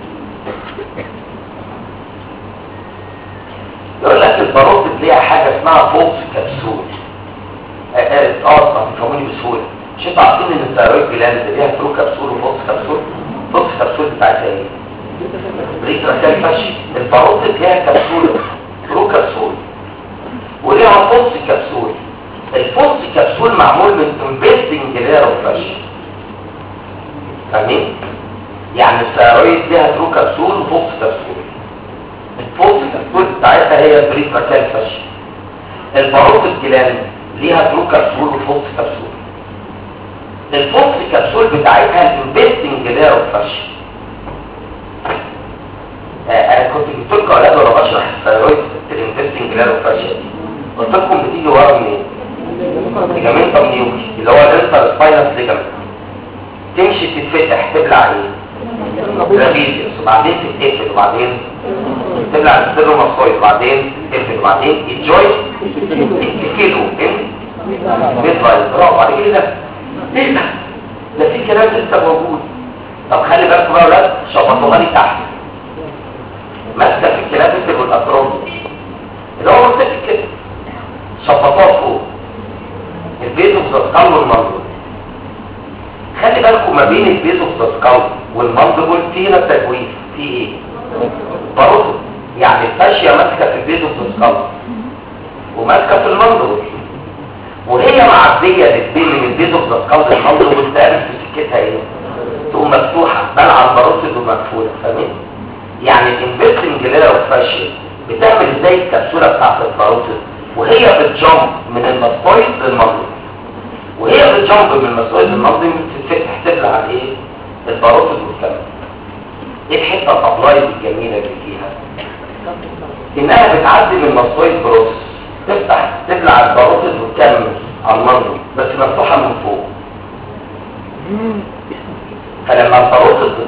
يقول لك الباروتد ليها حاجة اسمها فولس كبسول اه اه تفهموني بسهولة مش انتوا عارفين ان الثيرويد جلاند ليها ترو كبسول وفولس كبسول فولس كبسول بتاعتها ايه بريترا كالفش الباروتد ليها كبسولة ترو كبسول وليها فولس كبسول الفولس كبسول معمول من انفستنج لير وفش فاهمين يعني الثيرويد ليها ترو كبسول وفولس كبسول الفوز الكبسول بتاعتها هي البريفا كالفش الباروت الجلان ليها برو كبسول وفوز كبسول الفوز الكبسول بتاعتها الانفستنج لير وفش انا كنت جبت لكم اولاد وانا بشرح الثيرويد الانفستنج لير وفش دي قلت لكم بتيجي ورا منين ليجامنتم نيوكي اللي هو الانتر سباينس ليجامنت تمشي تتفتح تبلع ايه رابيديوس وبعدين تتقفل وبعدين تبلع السر مصويد وبعدين تقفل وبعدين الجوينت الكيلو ان بيطلع برافو عليك ايه ده ايه ده ده في كلام لسه موجود طب خلي بالكم بقى يا ولاد شبطوها لي تحت ماسكه في الكلام مثل والاطراف اللي هو ماسك كده شبطوها فوق البيت وبتتقل والمنظور خلي بالكم ما بين البيت وبتتقل والمنظور في هنا تجويف في ايه برضه يعني الفاشية ماسكة في البيت وبتتقل وماسكة في المنظور وهي معدية للبيت من البيت وبتتقل المنظور والتقابل في سكتها ايه تقوم مفتوحة بلعة البروسيد ومقفولة فاهمين يعني الانفستنج لير والفاشية بتعمل ازاي الكبسولة بتاعت البروسيد وهي بتجمب من المسطويد للمنظور وهي بتجمب من المسطويد للمنظور بتتفتح تبلع على ايه البروسيد والكلام ايه الحته الابلايد الجميله اللي فيها انها بتعدي من مسطويد بروسس تفتح تبلع البروسس وتكمل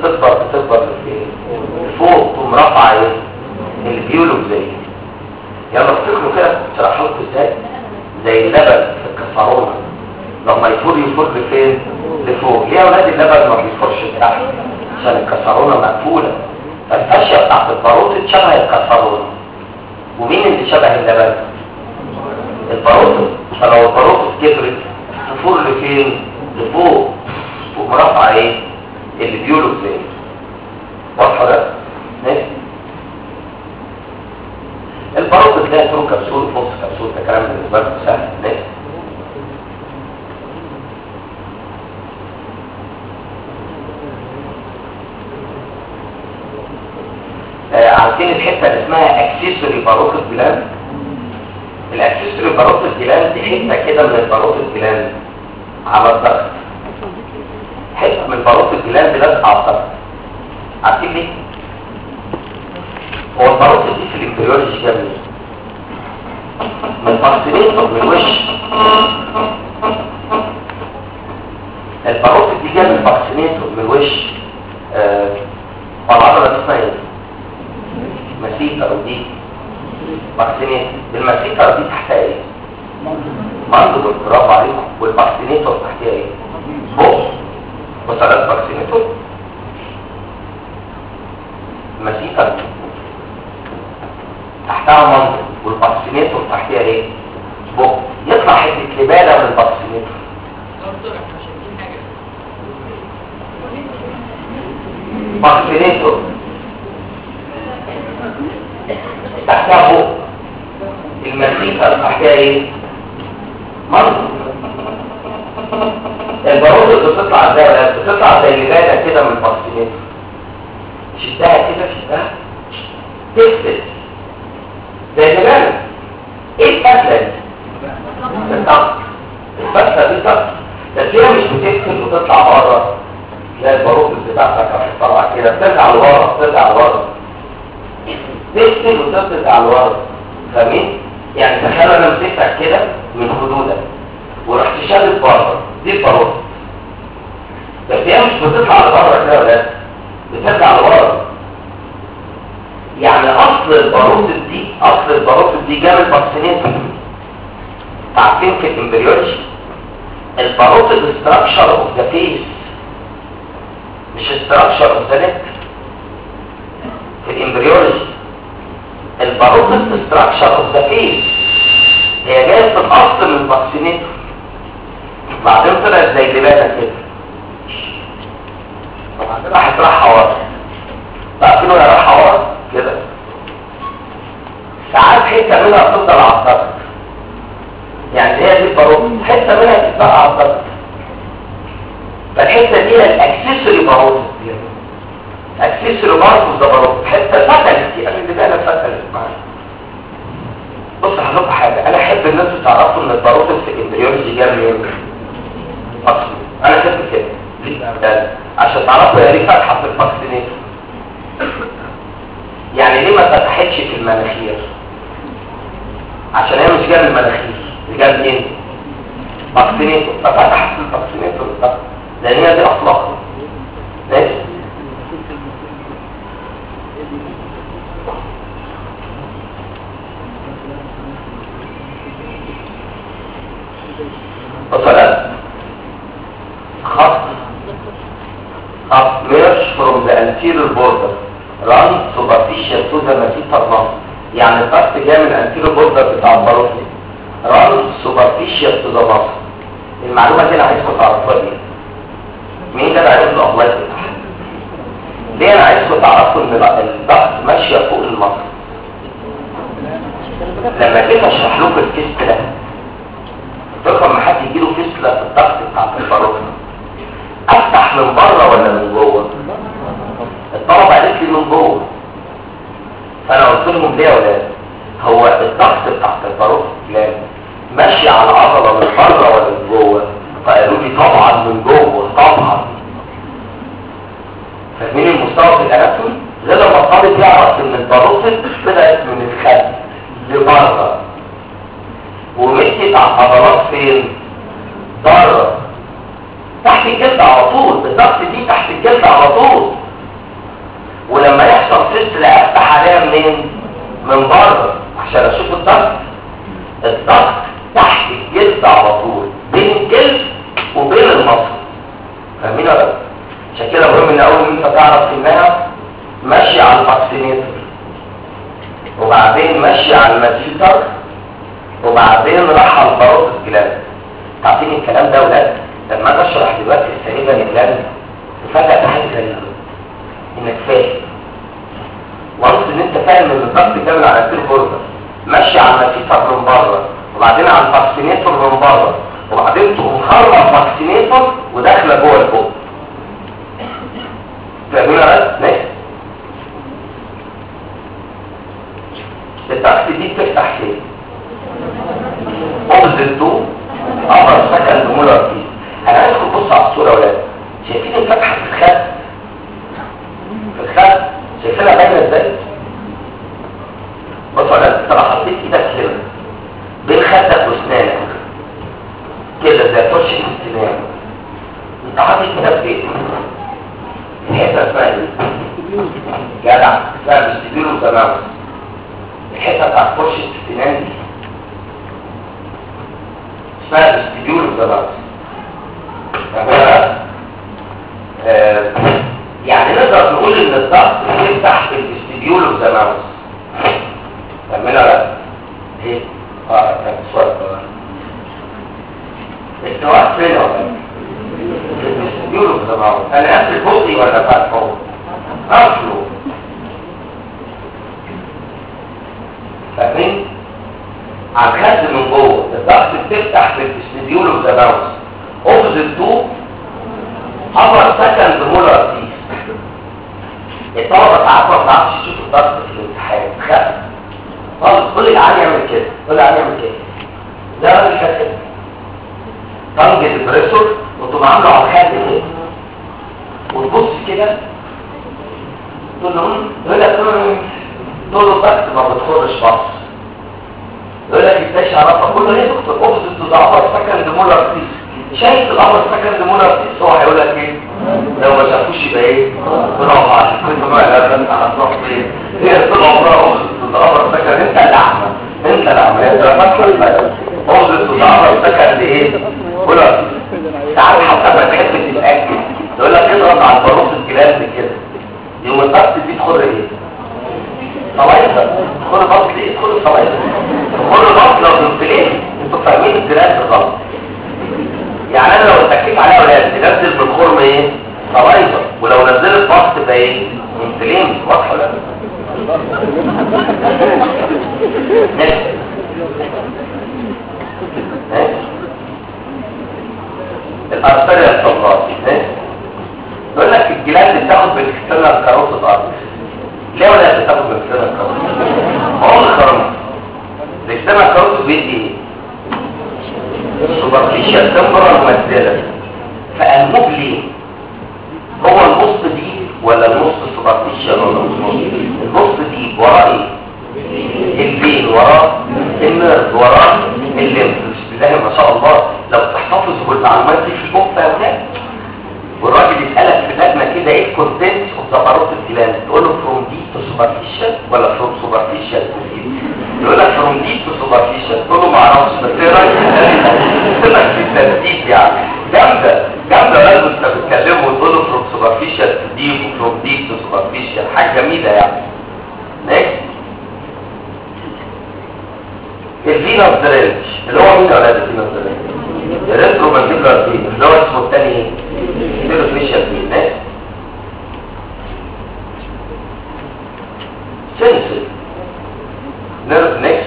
بتكبر بتكبر لفين لفوق تقوم رافعه ايه البيولوج زي يلا افتكروا كده شرح لكم ازاي زي اللبن في الكسرونه لما يفور يفور لفين لفوق ليه يا اولاد اللبن ما بيفورش لتحت عشان الكسرونه مقفوله فالفاشيه بتاعت الباروتة شبه الكسرونه ومين اللي شبه اللبن الباروتة فلو الباروتة كبرت تفور لفين لفوق تقوم رافعه ايه اللي بيولوج زي واضحه ده ماشي الباروتة تلاقي ثرو كبسول نص كبسول ده كلام بالنسبه لكم سهل ماشي آه، عارفين الحته اللي اسمها اكسسوري باروتة جلاند الاكسسوري باروتة جلاند دي حته كده من الباروتة جلاند على الضغط حته من باروتة جلاند لازقه على الضغط عارفين ليه؟ هو الباروتة دي في الامبريولوجي جميل من فاكسينيتور من الوش الباروتة دي جايه من فاكسينيتور من الوش آه، والعضله دي اسمها ايه؟ مسيكر دي فاكسينيتور المسيكر دي تحتها ايه؟ مندل برافو عليكم والفاكسينيتور تحتها ايه؟ بص بص على الفاكسينيتور المسيكر دي تحتها مندل والفاكسينيتور تحتها ايه؟ بص يطلع حته لباله من الفاكسينيتور فاكسينيتور تحتها فوق المسيكة تحتها ايه مرض البارود اللي بتطلع ازاي ولا بتطلع زي لبانة كده من الفاكسينيتور شدها كده شدها تفلت زي لبانة ايه الفتلة دي؟ الضغط الفتلة دي ضغط بس هي مش بتفلت وتطلع بره تلاقي البارود بتاعتك راح طالعه كده بترجع لورا بترجع لورا تقفل وتفلت على الورق فاهمين؟ يعني تخيل انا مسكتك كده من خدودك ورحت شادد بره دي الباروت بس هي مش بتطلع لبره كده ولا بترجع لورا يعني اصل الباروت دي اصل الباروت دي جاب الفاكسينيتور عارفين في الامبريولوجي الباروت ستراكشر اوف ذا فيس مش ستراكشر اوف ذا نيك في الامبريولوجي الباروتس ستراكشر اوف ذا فيس هي جايه في الاصل من الفاكسينيتور بعدين طلعت زي لبانه كده وبعدين راحت رايحه ورا عارفين ولا رايحه ورا كده ساعات حته منها بتفضل على الضغط يعني هي دي الباروتس حته منها بتبقى على الضغط فالحته دي هي الاكسسوري باروتس دي اكسسوري باروتس ده باروتس حته فتلت دي اللي بقى فتلت معايا بص هقول حاجه انا احب ان انتوا تعرفوا ان الباروتس في الامبريولوجي جاي منين اصلا انا احب كده ليه ده عشان تعرفوا هي ليه فتحه في الفاكسينيتور يعني ليه ما فتحتش في المناخير عشان هي مش جايه من المناخير دي جايه منين فاكسينيتور ففتحت في الفاكسينيتور ده لان هي دي اصلها ماشي وصلت خط خط merge from the anterior border run superficial to the masseter muscle يعني الخط جاي من الانتيريور بوردر بتاع الباروتي run superficial to the muscle المعلومه دي انا عايزكم تعرفوها دي مين ده اللي عايز له الله يفتح ليه انا عايزكم تعرفوا ان الضغط ماشيه فوق المصل لما جيت اشرح لكم الكيست ده تفكر لما حد يجي له فصله في الضغط بتاع الباروتة افتح من بره ولا من جوه الطلبه قالت لي من جوه فانا قلت لهم ليه يا ولاد هو الضغط بتاع الباروتة لا ماشي على العضله من بره ولا من جوه فقالوا لي طبعا من جوه طبعا فاهمين المستوى في الاناتومي غير لما الطالب يعرف ان الباروتة بدات من الخلف لبره ومشيت على العضلات فين بره تحت الجلد على طول الضغط دي تحت الجلد على طول الضغط تحت الجلد على طول بين الجلد وبين المصل فاهمين ولا لا؟ عشان كده مهم ان اول ما انت تعرف انها ماشيه على الفاكسينيتور وبعدين ماشيه على الماسيتر وبعدين راح على الباروت الجلاند عارفين الكلام ده يا ولاد لما اجي اشرح دلوقتي السليمه الجلاند فجاه حاجه غريبه انك فاهم وانس ان انت فاهم ان الضغط كامل على التيل بوردر ماشي على الماسيتر من بره وبعدين على الفاكسينيتور من بره وبعدين تقوم خارجه الفاكسينيتور وداخله جوه البوق فاهمين يا ولاد؟ ماشي الضغط دي بتفتح فين؟ اوبزيت تو ابر سكند مولر فيه انا عايزكم تبصوا على الصوره يا ولاد شايفين الفتحه في الخد في الخد شايفينها باينه ازاي بصوا يا ولاد انت لو حطيت ايدك هنا بين خدك واسنانك كده زي فرشه السنان انت حاطط ايدك فين الحته اسمها ايه جدع اسمها بستبيرو تمام الحته بتاعت فرشه السنان دي اسمها الاستديول الزراعي يعني نقدر نقول ان الضغط يفتح في الاستديول الزراعي كملها لا ايه اه كان سؤال التوقف فين يا ولد الاستديول الزراعي انا قافل بوطي ولا فاتحه قافله فاهمين على الخد من جوه الضغط بتفتح في الاستديول اوف ذا باونس اوبزيت تو ابر سكند مولر بيس الطلبه ساعات ما بتعرفش تشوف الضغط في الامتحان خد خالص كل العيال يعمل كده كل العيال يعمل كده ده راجل كده طنج البريسور وتقوم عامله على الخد كده وتبص كده تقول له يقول لك تقول له الضغط ما بتخرش بص يقول لك ازاي عرفها كله ليه دكتور اوبزيت تو ذا ابر سكند مولر بيس شايف الابر سكند مولر بيس هو هيقول لك ايه لو ما شافوش يبقى ايه برافو عليك كنت ما لا انت هتروح فين هي طول عمرها اوبزيت تو ذا ابر سكند انت اللي اعمى انت اللي اعمى انت فاكر اوبزيت تو ذا ابر سكند ايه مولر بيس ساعات حتى ما تحب تتاكد يقول لك اضغط على الباروس الجلاند كده يوم الضغط دي تخر ايه صلايفة تدخل بطل ليه تدخل صلايفة تدخل بطل لو تنفلين انتوا فاهمين الجراس غلط يعني انا لو اتكيت عليها ولاد تنزل بالخرم ايه صلايفة ولو نزلت بطل تبقى ايه انفلين واضحة ولا الارتريا الصبراتي يقول لك الجلاد بتاخد بالاكسترنال كاروتيد ارتري ليه ولا بتاخد من كده الكروت هو الكروت الاجتماع الكروت بيدي سوبرفيشال تمبرال ماديلا فالموب ليه هو النص دي ولا النص سوبرفيشال ولا النص النص دي وراه ايه البين وراه النرد وراه الليمف بسم الله ما شاء الله لو تحتفظ بالمعلومات دي في البوك يا ولاد والراجل يسألك في لجنة كده ايه الكونتنت اوف ذا باروت الجلاند تقول له فروم دي تو سوبرفيشال ولا فروم سوبرفيشال تو دي يقول لك فروم دي تو سوبرفيشال تقول له ما اعرفش بس ايه رايك سمك في الترتيب يعني جامده جامده لازم انت بتكلمه وتقول له فروم سوبرفيشال تو دي وفروم دي تو سوبرفيشال حاجه جميله يعني نيكست الفينوس درينج اللي هو مين يا ولاد الفينوس درينج الريترو مانديبولار فين اللي هو اسمه الثاني ايه سيروفيشال فين ناس سنسل نيرف نيكست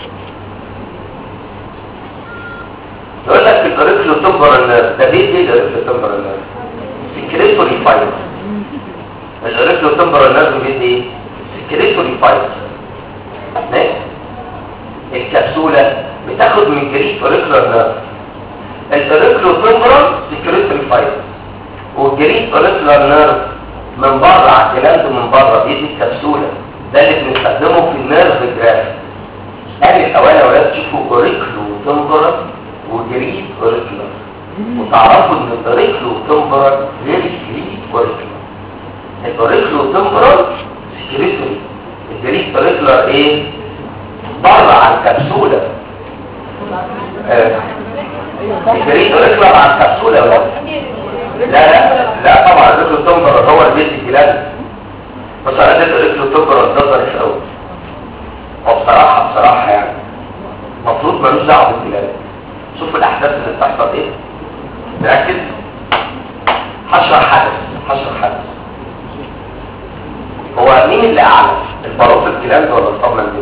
يقول لك الريترو تمبرال نيرف ده بيت ايه الريترو تمبرال نيرف سكريتوري فايبر الريترو تمبرال نيرف بيت ايه سكريتوري فايبر نيكست الكبسولة بتاخد من جريد اوريكولار نيرف الأوريكولو تمبرال سكريتوري فايبر والجريد اوريكولار نيرف من بره على الجلاند من بره بيدي الكبسولة ده اللي بنستخدمه في النيرف جراف قال الأوان يا ولاد تشوفوا اوريكولو تمبرال وجريد اوريكولار وتعرفوا ان الاوريكولو تمبرال غير الجريد اوريكولار الاوريكولو تمبرال سكريتوري الجريد اوريكولار ايه بره على الكبسولة الباروتوب ملوش دعوه بالكلام شوف الاحداث اللي بتحصل ايه ركز هشرح حدث هشرح حدث هو مين اللي اعلى الباروت الكلام ولا الصدمه دي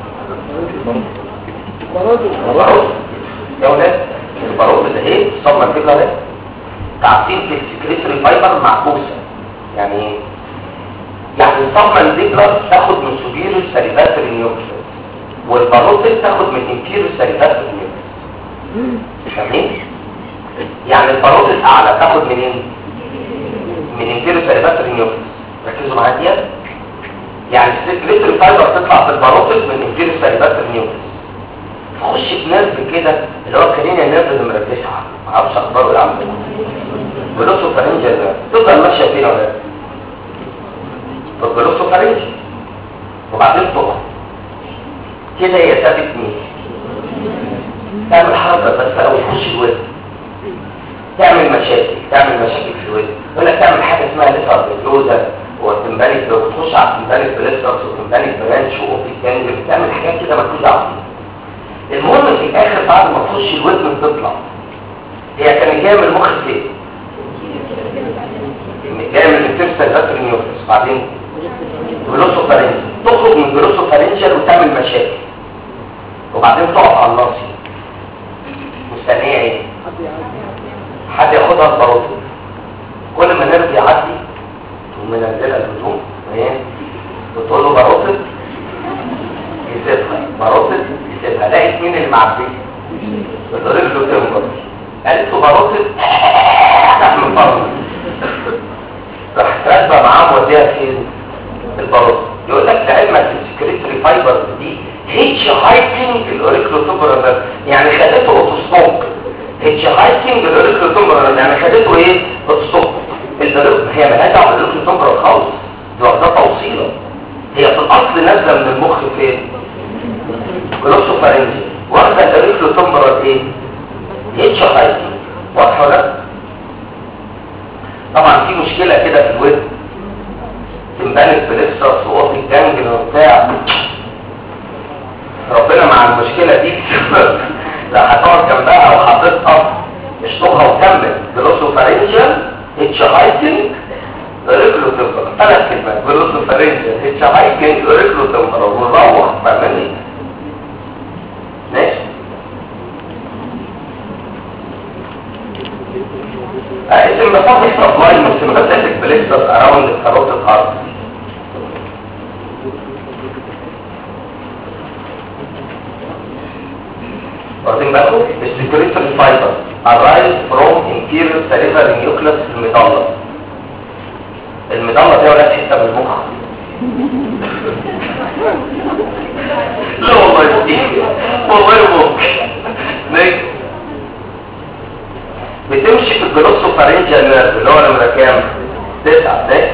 الباروت يا ولاد الباروت ده ايه الصدمه دي ده تعطيل في السكريتري فايبر معكوسه يعني ايه يعني الصدمه الديبلر تاخد من سوبيريور ساليفاتري نيوكليس والباروت تاخد من انفيريور ساليفاتري نيوكليس فاهمين يعني الباروت الاعلى تاخد منين من انفيريور ساليفاتري نيوكليس ركزوا معايا ديت يعني السكريتري فايبر تطلع في الباروتس من انفيريور ساليفاتري نيوكليس تخش في نيرف كده اللي هو كانين النيرف اللي مركزها معرفش اخباره ايه عامل بلوسو فارنجل تفضل ماشيه فينا ولا فالبلوسو فارنجل وبعدين تقع كده هي ثابت مين تعمل حركه بس او تخش الوزن تعمل مشاكل تعمل مشاكل في الوزن يقول لك تعمل حاجه اسمها ليفر بلوزا وتنبنك لو بتخش على تنبنك بليسترس وتنبنك برانش واوبي كانجل تعمل حاجات كده مالكوش دعوه بيها. المهم في الاخر بعد ما تخش الوزن بتطلع هي كانت جايه من المخ فين؟ جايه من الانترسال فاتري نيوكليس بعدين جلوسو فارنجل تخرج من جلوسو فارنجل وتعمل مشاكل وبعدين تقف على الناصيه مستنيه ايه؟ حد ياخدها الباروتو كل ما نرد يعدي ومنزلها الهدوم ايه بتقول له باروتو يسيبها باروتو يسيبها لقيت مين اللي معدي بتقول له تنبر قالت له باروتو تحت من فرن راح راكبه معاه موديها فين الباروتو يقول لك لعلمك السكريتري فايبرز دي هيتش هايكنج الاوريكلوتوبرال يعني خدته اوتوستوك هيتش هايكنج الاوريكلوتوبرال يعني خدته ايه اوتوستوك الدرب هي مالهاش دعوه بالاوريكلوتوبرال خالص دي واخده توصيله هي في الاصل نازله من المخ فين جلوسو فارنجي واخده الاوريكلوتوبرال ايه هيتش هايكنج واضحه ولا لا؟ طبعا في مشكله كده في الودن تنبنك بلسس وقط الجنجل وبتاع ربنا مع المشكلة دي لا هتقعد جنبها وحاططها اشطبها وكمل جلوسو فارنجل اتش هايكنج رجله تنبر ثلاث كلمات جلوسو فارنجل اتش هايكنج رجله تنبر وروح فاهمني ماشي اسم بساطة سبلاي من sympathetic blisters around the carotid artery واخدين بالكم السكريتوري فايبر arise from inferior salivary nucleus المضلة المضلة دي ولا حته من المخ لا والله يستيق والله ممكن نيجي بتمشي في الجلوسو فارنجال نيرف اللي هو نمرة كام؟ تسعة ده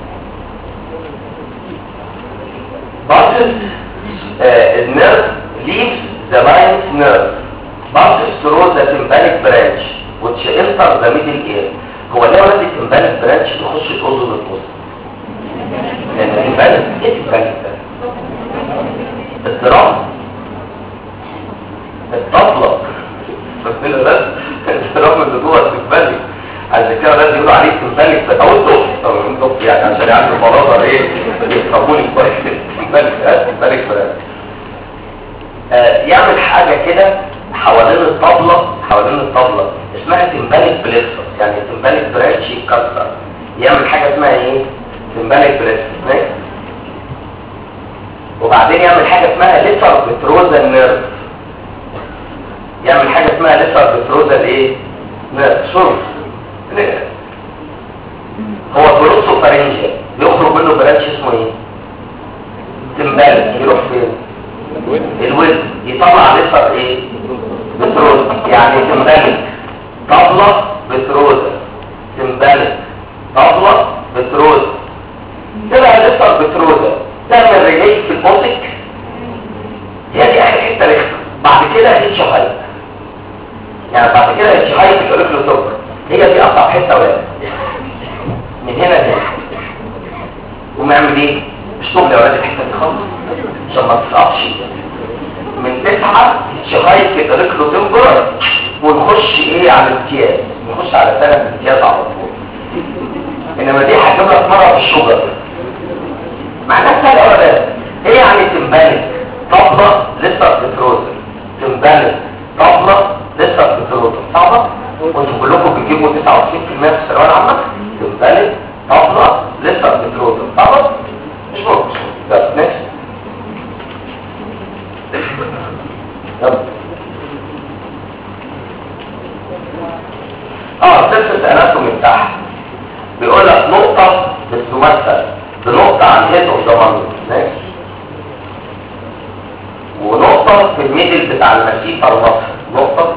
باصص النيرف leaves the ninth nerve passes through the tympanic branch which enters the middle ear هو ليه ولد التمبانك برانش تخش الاذن الوسطى لان التمبانك ايه التمبانك ده الدرام الطبلة بس بس الدرام اللي جوه التمبانك عشان كده لازم يقولوا عليه تمبانك او الدف طبعا الدف يعني عشان يعرفوا المناظر ايه يفهموني كويس التمبانك التمبانك برانش آه يعمل حاجة كده حوالين الطبلة حوالين الطبلة اسمها تمبانيك بليكسس يعني تمبانيك برانش يتكسر يعمل حاجة اسمها ايه تمبانيك بليكسس وبعدين يعمل حاجة اسمها ليتر بتروزا نيرف يعمل حاجة اسمها ليتر بتروزا ايه نيرف شوف هو بروسو فارنجيا بيخرج منه برانش اسمه ايه تمبانيك يروح فين الود يطلع لسه ايه بتروز يعني تنبنك طبلة بتروزة تنبنك طبلة بتروزة طلع لسه بتروزة تعمل رجليك في البوتك هي دي اخر حته رخمه بعد كده هيتش هايت يعني بعد كده هيتش هايت في الرجل صفر هي دي اصعب حته ولا من هنا لهنا ونعمل ايه مش طول يا ولاد الحته دي خالص عشان ما تصعبش من تسعة لغاية كده ركله تمبر ونخش ايه على الامتياز نخش على سنة الامتياز على طول انما دي هتجيب لك مرة في الشجر معناها سهل ولا ايه يعني تنبنك طبلة لسه بتروزن تنبنك طبلة لسه بتروزن صعبة وانتوا كلكم بتجيبوا 99% في الثانوية العامة تنبنك طبلة لسه بتروزن صعبة مش ممكن بس نكست طب اه سلسلة اناتومي تحت بيقول لك نقطة بتمثل بنقطة عن هيد اوف ذا مانجل ونقطة في الميدل بتاع المسيفة الرفع نقطة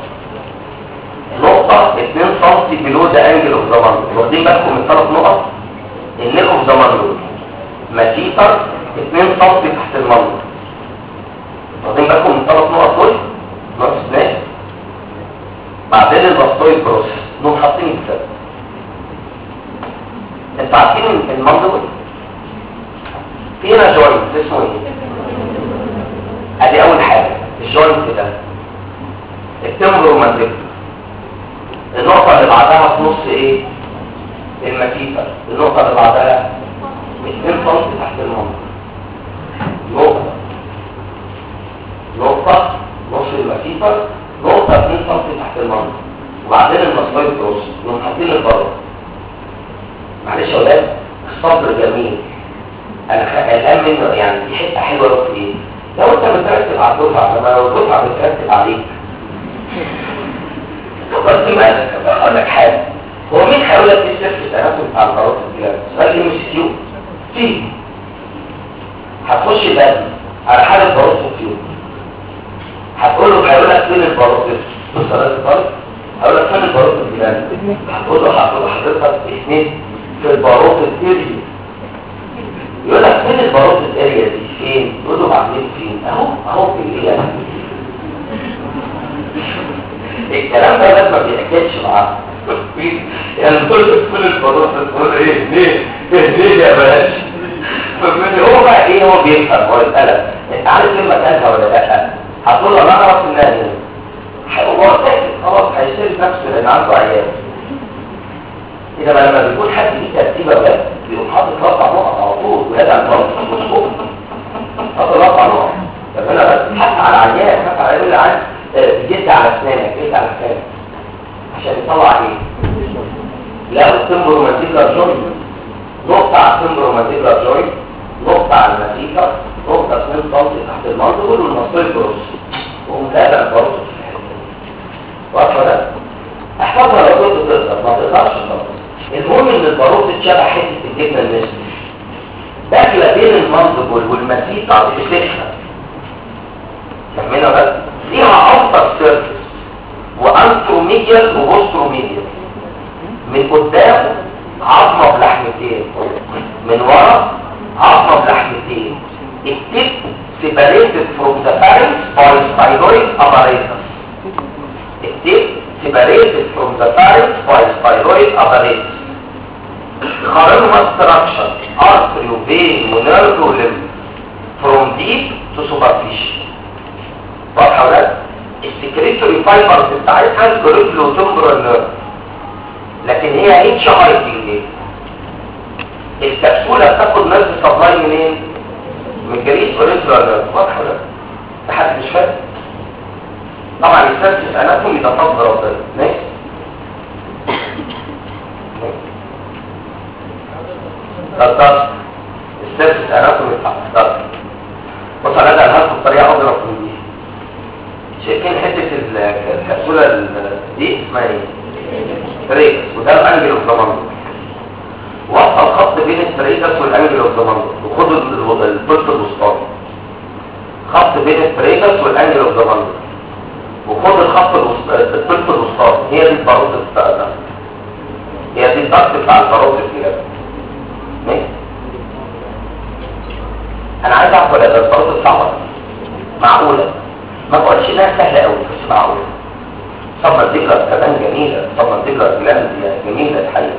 نقطة 2 سم بلو ذا انجل اوف ذا مانجل واخدين بالكم من ثلاث نقط النيك اوف ذا مانجل مسيفة 2 سم تحت المانجل واخدين بالكم من ثلاث نقط دول نقط سناك بعدين البسطوي بروسس دول حاطين السبب انتوا عارفين المنظر فينا جوينت اسمه ايه ادي اول حاجه الجوينت ده التمبرو مانديبل النقطه اللي بعدها في نص ايه المسيفه النقطه اللي بعدها 2 سم تحت المنظر نقطه نقطه نص المسيفه نقطه 2 سم تحت المنظر وبعدين المسطوي بروس يقوم حاطين البره معلش يا ولاد الصبر جميل انا خ- قلقان منه يعني دي حته حلوه قوي في ايه لو انت بترتب على الدفعه لما لو الدفعه بترتب عليك تقدر تمالك اقول لك حاجه هو مين هيقول لك ايه السر في التناسل بتاع القرارات الكلام سؤال ام سي كيو في هتخش بدري على حاله باروت كيو هتقول له هيقول لك فين الباروت بص يا راجل طالب هقول لك فين الباروت الكلام هتقول له هتقول له حضرتك اثنين في الباروت الاريا يقول لك فين الباروت الاريا دي فين يقول له بعدين فين اهو اهو في الايه الكلام ده لازم ما بيأكدش معاه يعني تقول له فين الباروت تقول له ايه ليه ليه يا بلاش فمن هو بقى ايه هو بيفهم هو يسألك انت عارف ليه مكانها ولا لا هتقول له انا اعرف انها هنا هو ساكت خلاص هيشيل نفسه لان عنده عيال إذا ما لما بيكون حد ليه ترتيبه بس بيقوم حاطط رقع نقط على طول ويدعم المرض مش فوق حاطط رقع نقط طب انا بس حتى على عيان حتى على يقول لي عن جد على اسنانك جد على اسنانك عشان يطلع ايه؟ لا التمبرو مانتيكا جوينت نقطة على التمبرو مانتيكا جوينت نقطة على المسيكا نقطة 2 سم تحت المنظر والمصطوي بروس ومتابع البروس في الحته واضحة ده؟ احفظها لو كنت تقدر ما تقدرش خالص المهم ان الباروت اتشبه حته الجبنه النسبي داخله بين المنطق والمسيطه بتسخن فاهمينها بس ليها اوتر سيرفيس وانتروميديال وبوستروميديال من قدام عظمه بلحمتين من ورا عظمه بلحمتين التip separated from the pharynx by styloid apparatus التip separated from the pharynx by styloid apparatus خارجها structure artery vein nerve limb from deep to superficial واضحه ولا السكريتوري فايبرز بتاعتها الجريفلو تمبرال نيرف لكن هي اتش اي تي الكبسوله بتاخد نيرف سبلاي منين من جريس اوريجينال نيرف واضحه ولا ده حد مش فاهم طبعا السيرفس اناتومي ده فضل ربنا ماشي بالظبط السيرفس اناتومي بتاع بالظبط بص انا ده هاخد بطريقه اضرب من دي شايفين حته ال- الكبسوله ال- دي اسمها ايه ريكس وده الانجل اوف ذا مانجل وصل خط بين التريكس والانجل اوف ذا مانجل وخدوا ال- البلط الوسطاني خط بين التريكس والانجل اوف ذا مانجل وخد الخط الوسط- البلط الوسطاني هي دي الباروت بتاع ده هي دي الضغط بتاع الباروت الكلاب ماشي انا عايز اعرف ولا ده الباروت صعبه معقوله ما بقولش انها سهله قوي بس معقوله صدمه ذكرى كمان جميله صدمه ذكرى جلاند جميله الحقيقه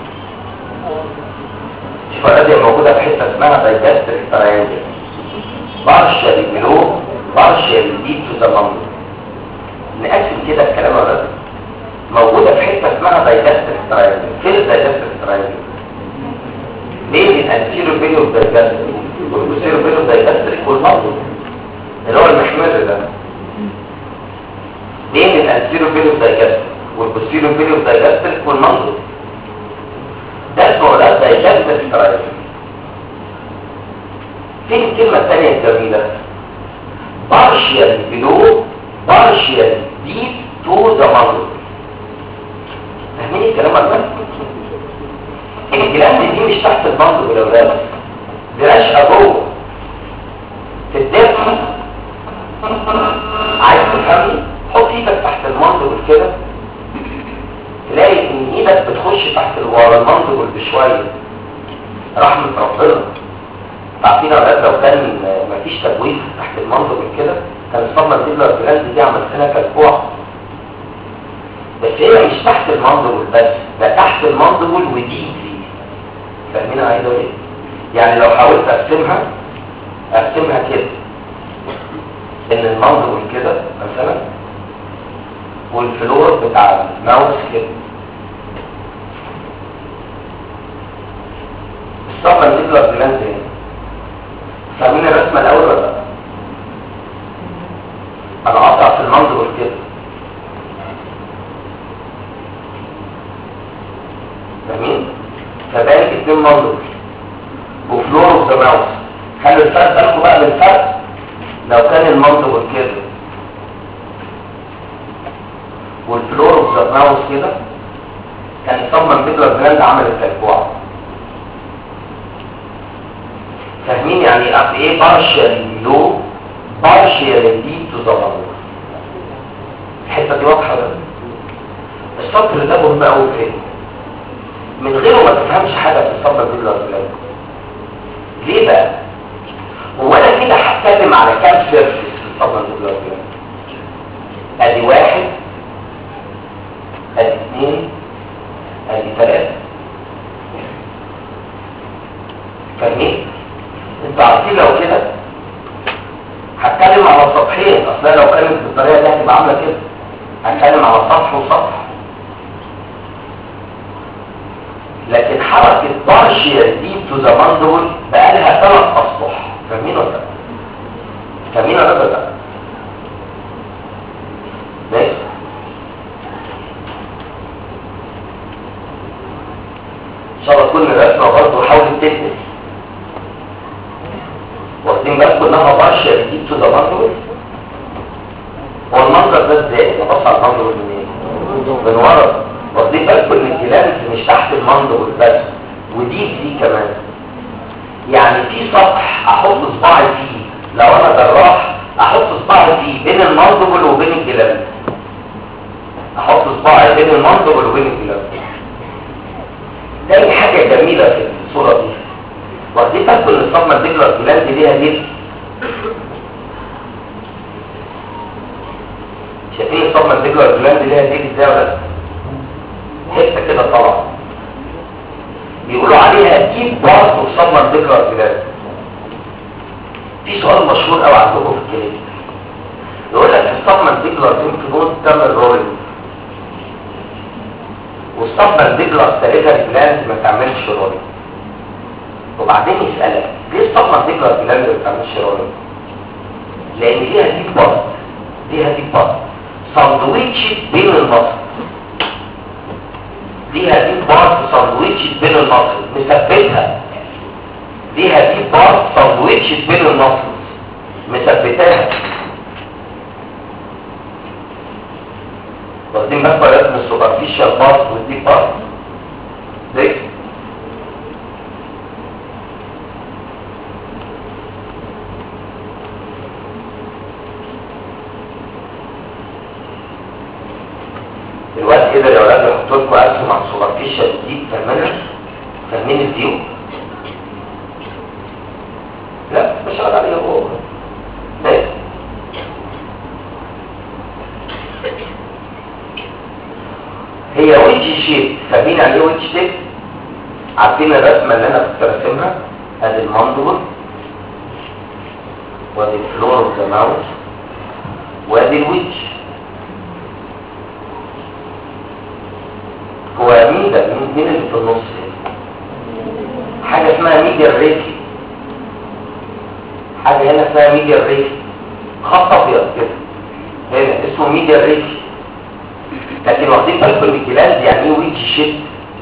شوف الراديو موجوده في حته اسمها دايجاستريك تراينجل partially below partially deep to the mandible نقسم كده الكلام يا ولاد موجودة في حتة اسمها digestive triangle فين الدايجستيف triangle؟ بين الانتيرو بينو والدايجستيف والبوستيرو بينو والدايجستيف والمنظر اللي هو المحمر ده بين الانتيرو بينو والدايجستيف والبوستيرو بينو والدايجستيف والمنظر ده اسمه ده digestive triangle فين الكلمة الثانية الجميلة؟ partial below partial deep to the mandible فاهمين الكلام ده؟ الجلاند دي مش تحت المنطق يا ولاد دي راشقه جوه في الدم عايز تفهمني حط ايدك تحت المنطق كده تلاقي ان ايدك بتخش تحت ورا المنطق بشويه رحمه ربنا عارفين يا ولاد لو كان مفيش تجويف تحت المنطق كده كان الصدمه دي لو الجلاند دي عملت لها كالكوع بس هي مش تحت المنظر بس ده تحت المنظر ودي فيه فاهمين عايز اقول ايه يعني لو حاولت ارسمها ارسمها كده ان المنظر كده مثلا والفلور بتاع الماوس كده الصفحه اللي تطلع بلان تاني فاهمين الرسمه الاول ولا لا انا قاطع في المنظر كده فاهمين فبقى اتنين منظر وفلور اوف ذا ماوس خلي الفرق بالكم بقى من الفرق لو كان المنظر كده والفلور اوف ذا ماوس كده كان صمم بيدلر براند عمل الكلكوع فاهمين يعني قد ايه بارشال لو بارشال دي تو ذا منظر الحته دي واضحه بقى السطر ده مهم قوي فين من غيره ما تفهمش حاجة في الصبر دي ولا لا ليه بقى هو انا كده هتكلم على كام سيرفيس في الصبر دي ولا لا ادي واحد ادي اثنين ادي ثلاثة فاهمين انتوا عارفين لو كده هتكلم على سطحين اصلا لو كانت بالطريقه دي هتبقى عامله كده هتكلم على سطح وسطح لكن حركة بارشيال دي تو ذا ماندبل بقى لها ثلاث اسطح فاهمين ولا لا؟ فاهمين ولا لا؟ ماشي ان شاء الله كل رسمه برضه حاولت تدرس واخدين بالكم انها بارشيال دي تو ذا ماندبل هو المنظر ده ازاي؟ ببص على المنظر منين؟ من ورا واخدين بالكم ان الجلانس مش تحت المنظر بس ودي دي كمان يعني في سطح احط صباعي فيه لو انا جراح احط صباعي فيه بين المنظر وبين الجلانس احط صباعي بين المنظر وبين الجلانس تاني حاجة جميلة في الصورة دي واخدين بالكم ان الصدمة الدجلة الجلانس ليها دي شايفين الصدمة الدجلة الجلانس ليها دي ازاي ولا حته كده طبعا بيقولوا عليها ديب بارت وصدمة ذكرى البلاد في سؤال مشهور قوي عندكم في الكلام يقول لك الصدمة ذكرى الانفلون تعمل رولينج والصدمة ذكرى الثالثة البلاد ما تعملش رولينج وبعدين يسألك ليه الصدمة ذكرى البلاد ما بتعملش رولينج لان ليها ديب بارت ليها ديب بارت ساندويتش بين المصر ليها دي بارت ساندويتش بين المصر مثبتها ليها دي بارت ساندويتش بين المصر مثبتاها واخدين بالكم يا رسم السوبرفيشال بارت والدي بارت دي دلوقتي كده يا ولاد بحط لكم ارسم على السوبرفيشال دي فاهمينها فاهمين الفيو لا مش هقعد عليها جوه ده هي ويدج شيب فاهمين يعني ايه ويدج شيب عارفين الرسمه اللي انا كنت راسمها ادي المنظور وادي الفلور اوف ذا ماوث وادي الويتش هو مين ده مين مين اللي في النص هنا؟ حاجه اسمها ميديا ريكي حاجه هنا اسمها ميديا ريكي خط ابيض كده هنا اسمه ميديا ريكي لكن واخدين بالكم ان الجلاند يعني ايه ويتش شيت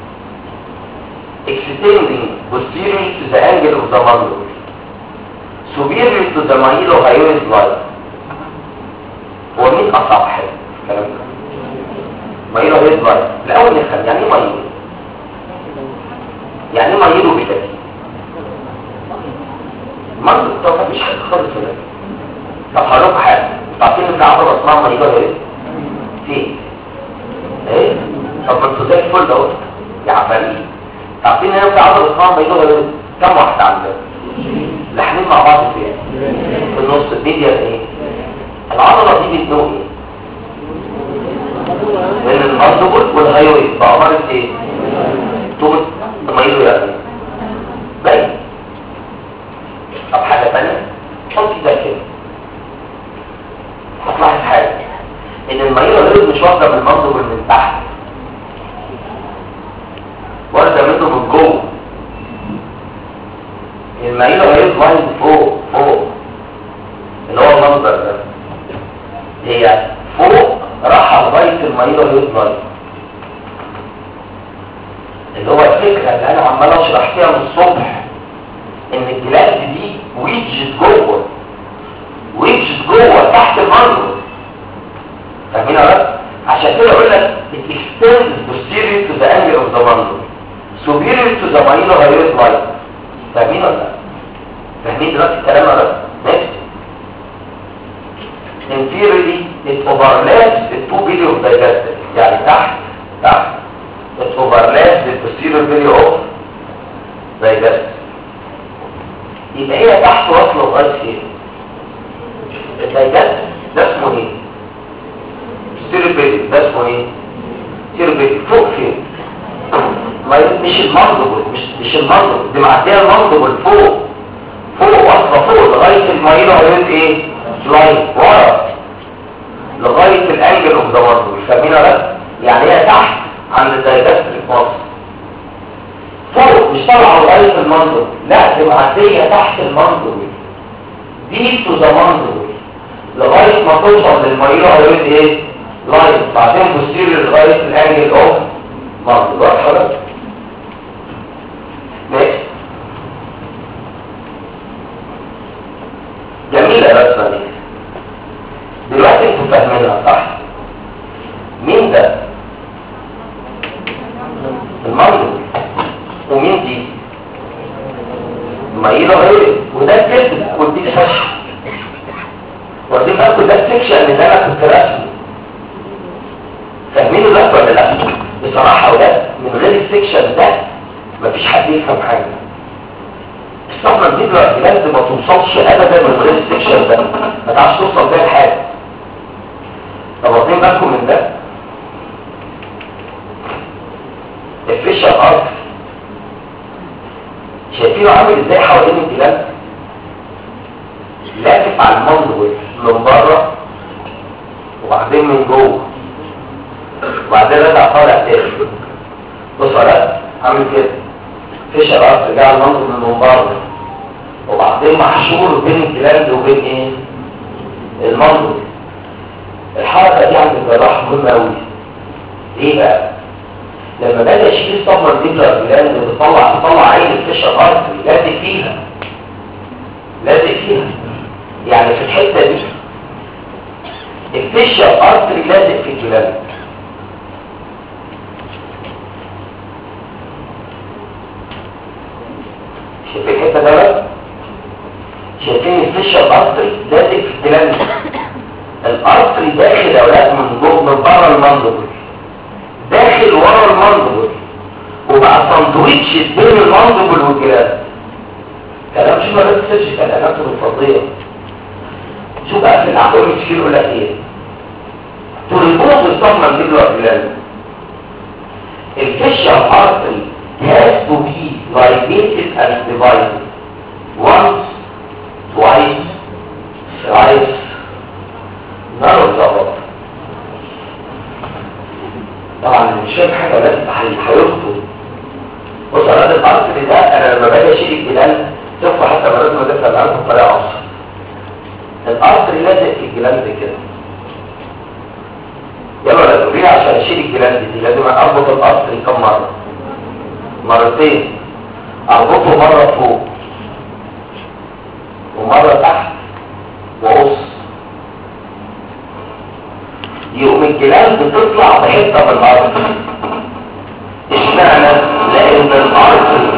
extending posterior to the angle of the mandibule superior to the mylohyoid line هو مين اصعب حاجه في الكلام ده mylohyoid line الاول نفهم يعني ايه مايلو يعني ايه مايلو بالتاكيد المنطق طب مفيش حاجه خالص هنا طب هقول لكم حاجه انتوا عارفين ان في عضله اسمها مايلوهيد فين ايه طب ما انتوا زي الفل اهو يا عفاريت عارفين ان في عضله اسمها مايلوهيد كم واحده عندنا لاحمين مع بعض فين في النص الميديا ايه العضله دي بتنوع ايه بين المنطقه والهايويد بعباره ايه تومت مايلو يعني باين طب حاجه ثانيه حط ده كده هتلاحظ حاجه ان المايلو مش واخده من المنطقه من تحت واخده منه من جوه المايلو هيطلع فوق فوق اللي هو المنظر ده هي فوق راح لغايه المايلو هيطلع اللي هو الفكره اللي انا عمال اشرح فيها من الصبح ان الجلاند دي ويدجز جوه ويدجز جوه تحت المنظر فاهمين يا رب عشان كده اقول لك it extends posterior to the angle of the mandibule superior to the mylohyoid line فاهمين ولا لا؟ فاهمين دلوقتي الكلام ولا لا؟ next inferiorly it overlaps the two billion of digestive يعني تحت تحت it overlaps the posterior billion of digestive يبقى هي تحت واصله لغايه فين؟ الدايجستيف ده اسمه ايه؟ posterior billion ده اسمه ايه؟ posterior billion فوق فين؟ ما مش المنظر مش مش المنظر دي معديه المنظر فوق فوق واصله فوق لغايه المايله هيد ايه لاين ورا لغايه الانجل اوف ذا منظر فاهمين ولا يعني هي تحت عند الدايجستريك ماسل فوق مش طالعه لغايه المنظر لا دي معديه تحت المنظر دي تو ذا منظر لغايه ما توصل للمايله هيد ايه لاين بعدين بوستيريور لغايه الانجل اوف منظر واضحه ولا ماشي جميلة الرسمة دي دلوقتي انتوا فاهمينها صح مين ده المنظر ومين دي مايلة غير وده الكتب ودي الفشل واخدين بالكم ده السكشن اللي انا كنت رسمه فاهمين ده ولا لا بصراحة ولا من غير السكشن ده مفيش حد يفهم حاجة الصفنة دي دلوقتي لازم ما توصلش ابدا من غير السكشن ده ما تعرفش توصل بيها لحاجة طب واخدين بالكم من ده الفيشر ارك شايفينه عامل ازاي حوالين الجلاد لافف على المنظر من بره وبعدين من جوه وبعدين رجع طالع تاني بص ولا عامل كده فيش الارض رجع المنظر من بره وبعدين محشور بين الجلاند وبين ايه المنظر الحركه دي عند الجراح مهمه قوي ايه بقى لما باجي اشيل الصبر دي الجلاند بتطلع بتطلع عين الفيش الارض لازق فيها لازق فيها يعني في الحته دي الفيش الارض لازق في الجلاند شايفين الحته ده بقى شايفين الفيشر الارتري لازق في الجلاند الارتري داخل يا اولاد من جوه من بره المنظر داخل ورا المنظر وبقى ساندويتش بين المنظر والجلاند كلام شو ما بس سيرجيكال اناتومي فظيع شو بقى في الاعداد مش يقول لك ايه تريبوز الصمم دي الجلاند الفيشر artery has to be ligated and divided once, twice, رايس نار الضغط طبعا اللي مش فاهم حاجه لازم هيرفض بص على هذا الارض ده انا لما باجي اشيل الجلال شوفوا حتى مرات ما تفهم الارض بطريقه ابسط الارض لازق في الجلال دي كده يلا لا تقولي عشان اشيل الجلال دي لازم اربط الارض كم مره مرتين اربطه مره فوق ومره تحت وقص يقوم الجلال بتطلع بحته من الارض اشمعنى لان الارض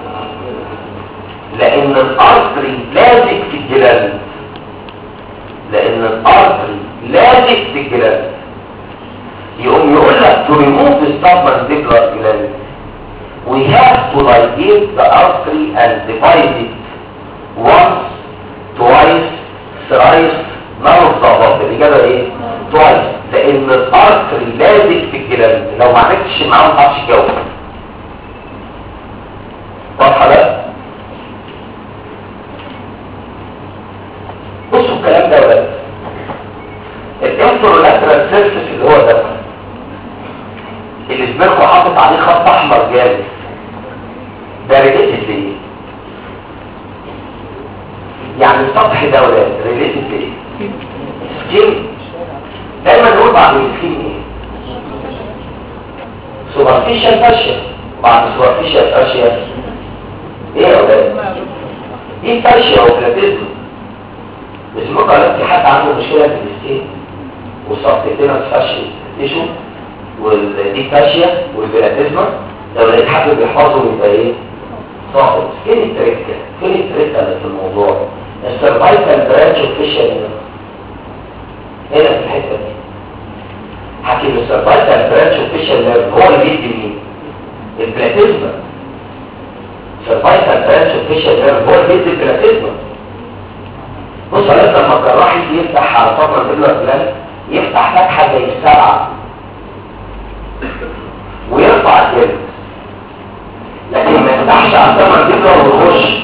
لان الارض لازق في الجلال لان الارض لازق في الجلال يقوم يقول لك to remove the submandibular gland we have to ligate the artery and divide it once twice thrice none of the above الإجابة ايه؟ twice لأن الارتري لازق في الجلال لو ما عرفتش معاه ما تعرفش تجاوب واضحة بقى؟ بصوا الكلام ده يا ولاد الانترولاترال سيرفيس اللي هو ده اللي سبيركو حاطط عليه خط احمر جامد ده ريليتد ليه يعني السطح ده ولاد ريليتد ليه سكين دايما نقول بعد السكين ايه سوبرفيشال فاشيا بعد سوبرفيشال فاشيا ايه يا ولاد دي فاشيا او بلاتيزم مش ممكن في حد عنده مشكله في السكين وصفتين فاشيا تيشو والدي فاشيا والبلاتيزما لو لقيت حد بيحفظه يبقى ايه صعب فين التريك فين التريك اللي في الموضوع السرفايفل برانش اوفيشال هنا في الحته دي حكيم السرفايفل برانش اوفيشال هو اللي بيدي مين البلاتيزما السرفايفل برانش اوفيشال هو اللي بيدي البلاتيزما بص على لما الجراح يجي يفتح على طبق البلاد يفتح فتحه زي السبعه ويرفع الجلد لكن ما يفتحش على الثمن الجبنه ويخش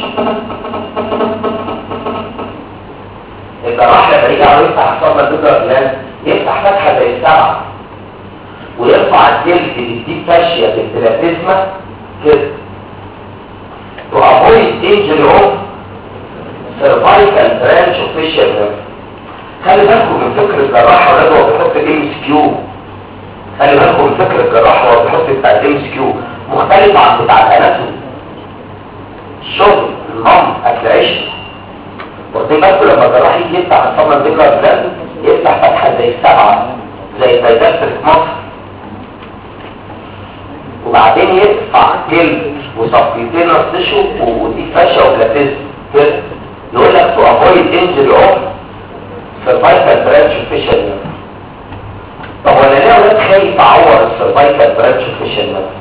الجراح لما يجي على يفتح الثمن الجبنه والجلد يفتح فتحه زي السبعه ويرفع الجلد بالديب فاشيه بالبلاتيزما كده to avoid injury of cervical branch of facial nerve خلي بالكم من فكر الجراح ولاده هو بيحط ام اس كيو خلي بالكم من فكر الجراح وهو بيحط بتاع الام اس كيو مختلف عن بتاع الاناتومي الشغل النوم اكل عيش واخدين بالكم لما الجراح يجي يفتح الصمم الذكرى بلاد يفتح فتحه زي السبعه زي الدايدكتريك مصر وبعدين يدفع جلد وصفيتين نصشوا ودي فاشة وبلاتيزم كده يقول لك to avoid injury of cervical branch facial nerve طب وانا ليه اولاد خايف اعور السيرفايكال برانش فيشن مثلا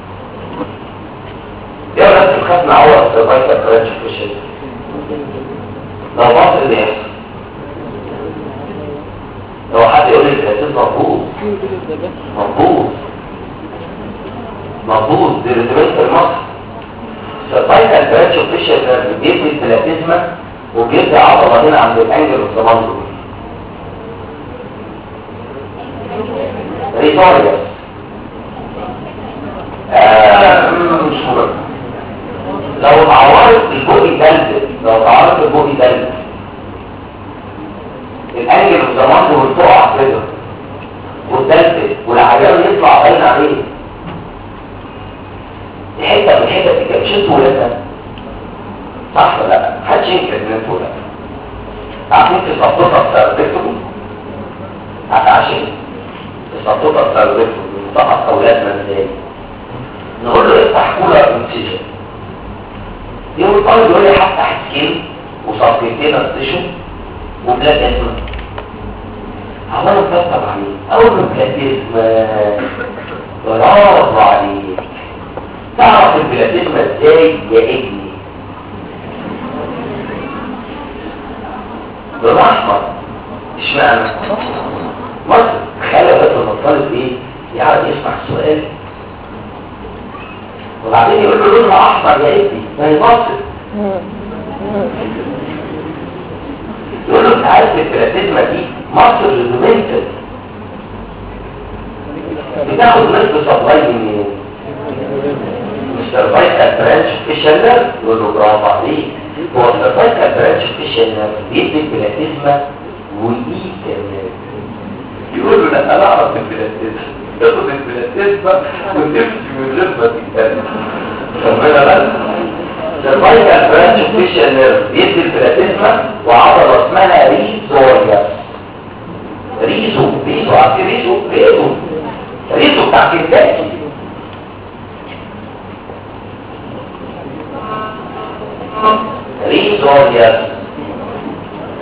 ليه اولاد بتخاف نعور السيرفايكال برانش فيشن لو مصر اللي يحصل لو حد يقول لي الاساس مظبوط مظبوط مظبوط دي ريزمنت مصر السيرفايكال برانش فيشن بيدي البلاتيزما وبيدي عضله هنا عند الانجل والزمندر ريتوريوس آه مش مهم لو اتعورت البوقي دلت لو اتعورت البوقي دلت الانجل والزمان دول تقع كده والدلت والعيان يطلع باين عليه دي حته من حته دي مش انتوا ولادها صح ولا لا؟ محدش ينكر ان انتوا ولادها عارفين تظبطها بتاعتكم عشان السلطوطة الثالثة بنطقط أولادنا ازاي نقول له افتح كولر انسيجن يوم الطالب يقول لي هفتح سكين وصفيتين انسيشن وبلاد اسمه عمال اتبطل عليه اول ما بلاتيزما برافو عليك تعرف البلاتيزما ازاي يا ابني لون احمر اشمعنى مصر خلى بس الطالب ايه يقعد يسمع السؤال وبعدين يقول له لونها احمر يا ابني ما هي مصر يقول له انت عارف البلاتيزما دي مصر ريزومنتال بتاخد نصف سبلاي منين؟ مش سيرفايكال برانش فيشنر يقول له برافو عليك هو السيرفايكال برانش فيشنر بيدي البلاتيزما والاي كمان يقول له لا انا اعرف البلاتيزما تاخد البلاتيزما وتمشي من غير ما تتكلم ربنا بس سيرفايكال برانش فيشنر بيدي البلاتيزما وعضله اسمها ريزوريا ريزو ريزو عارفين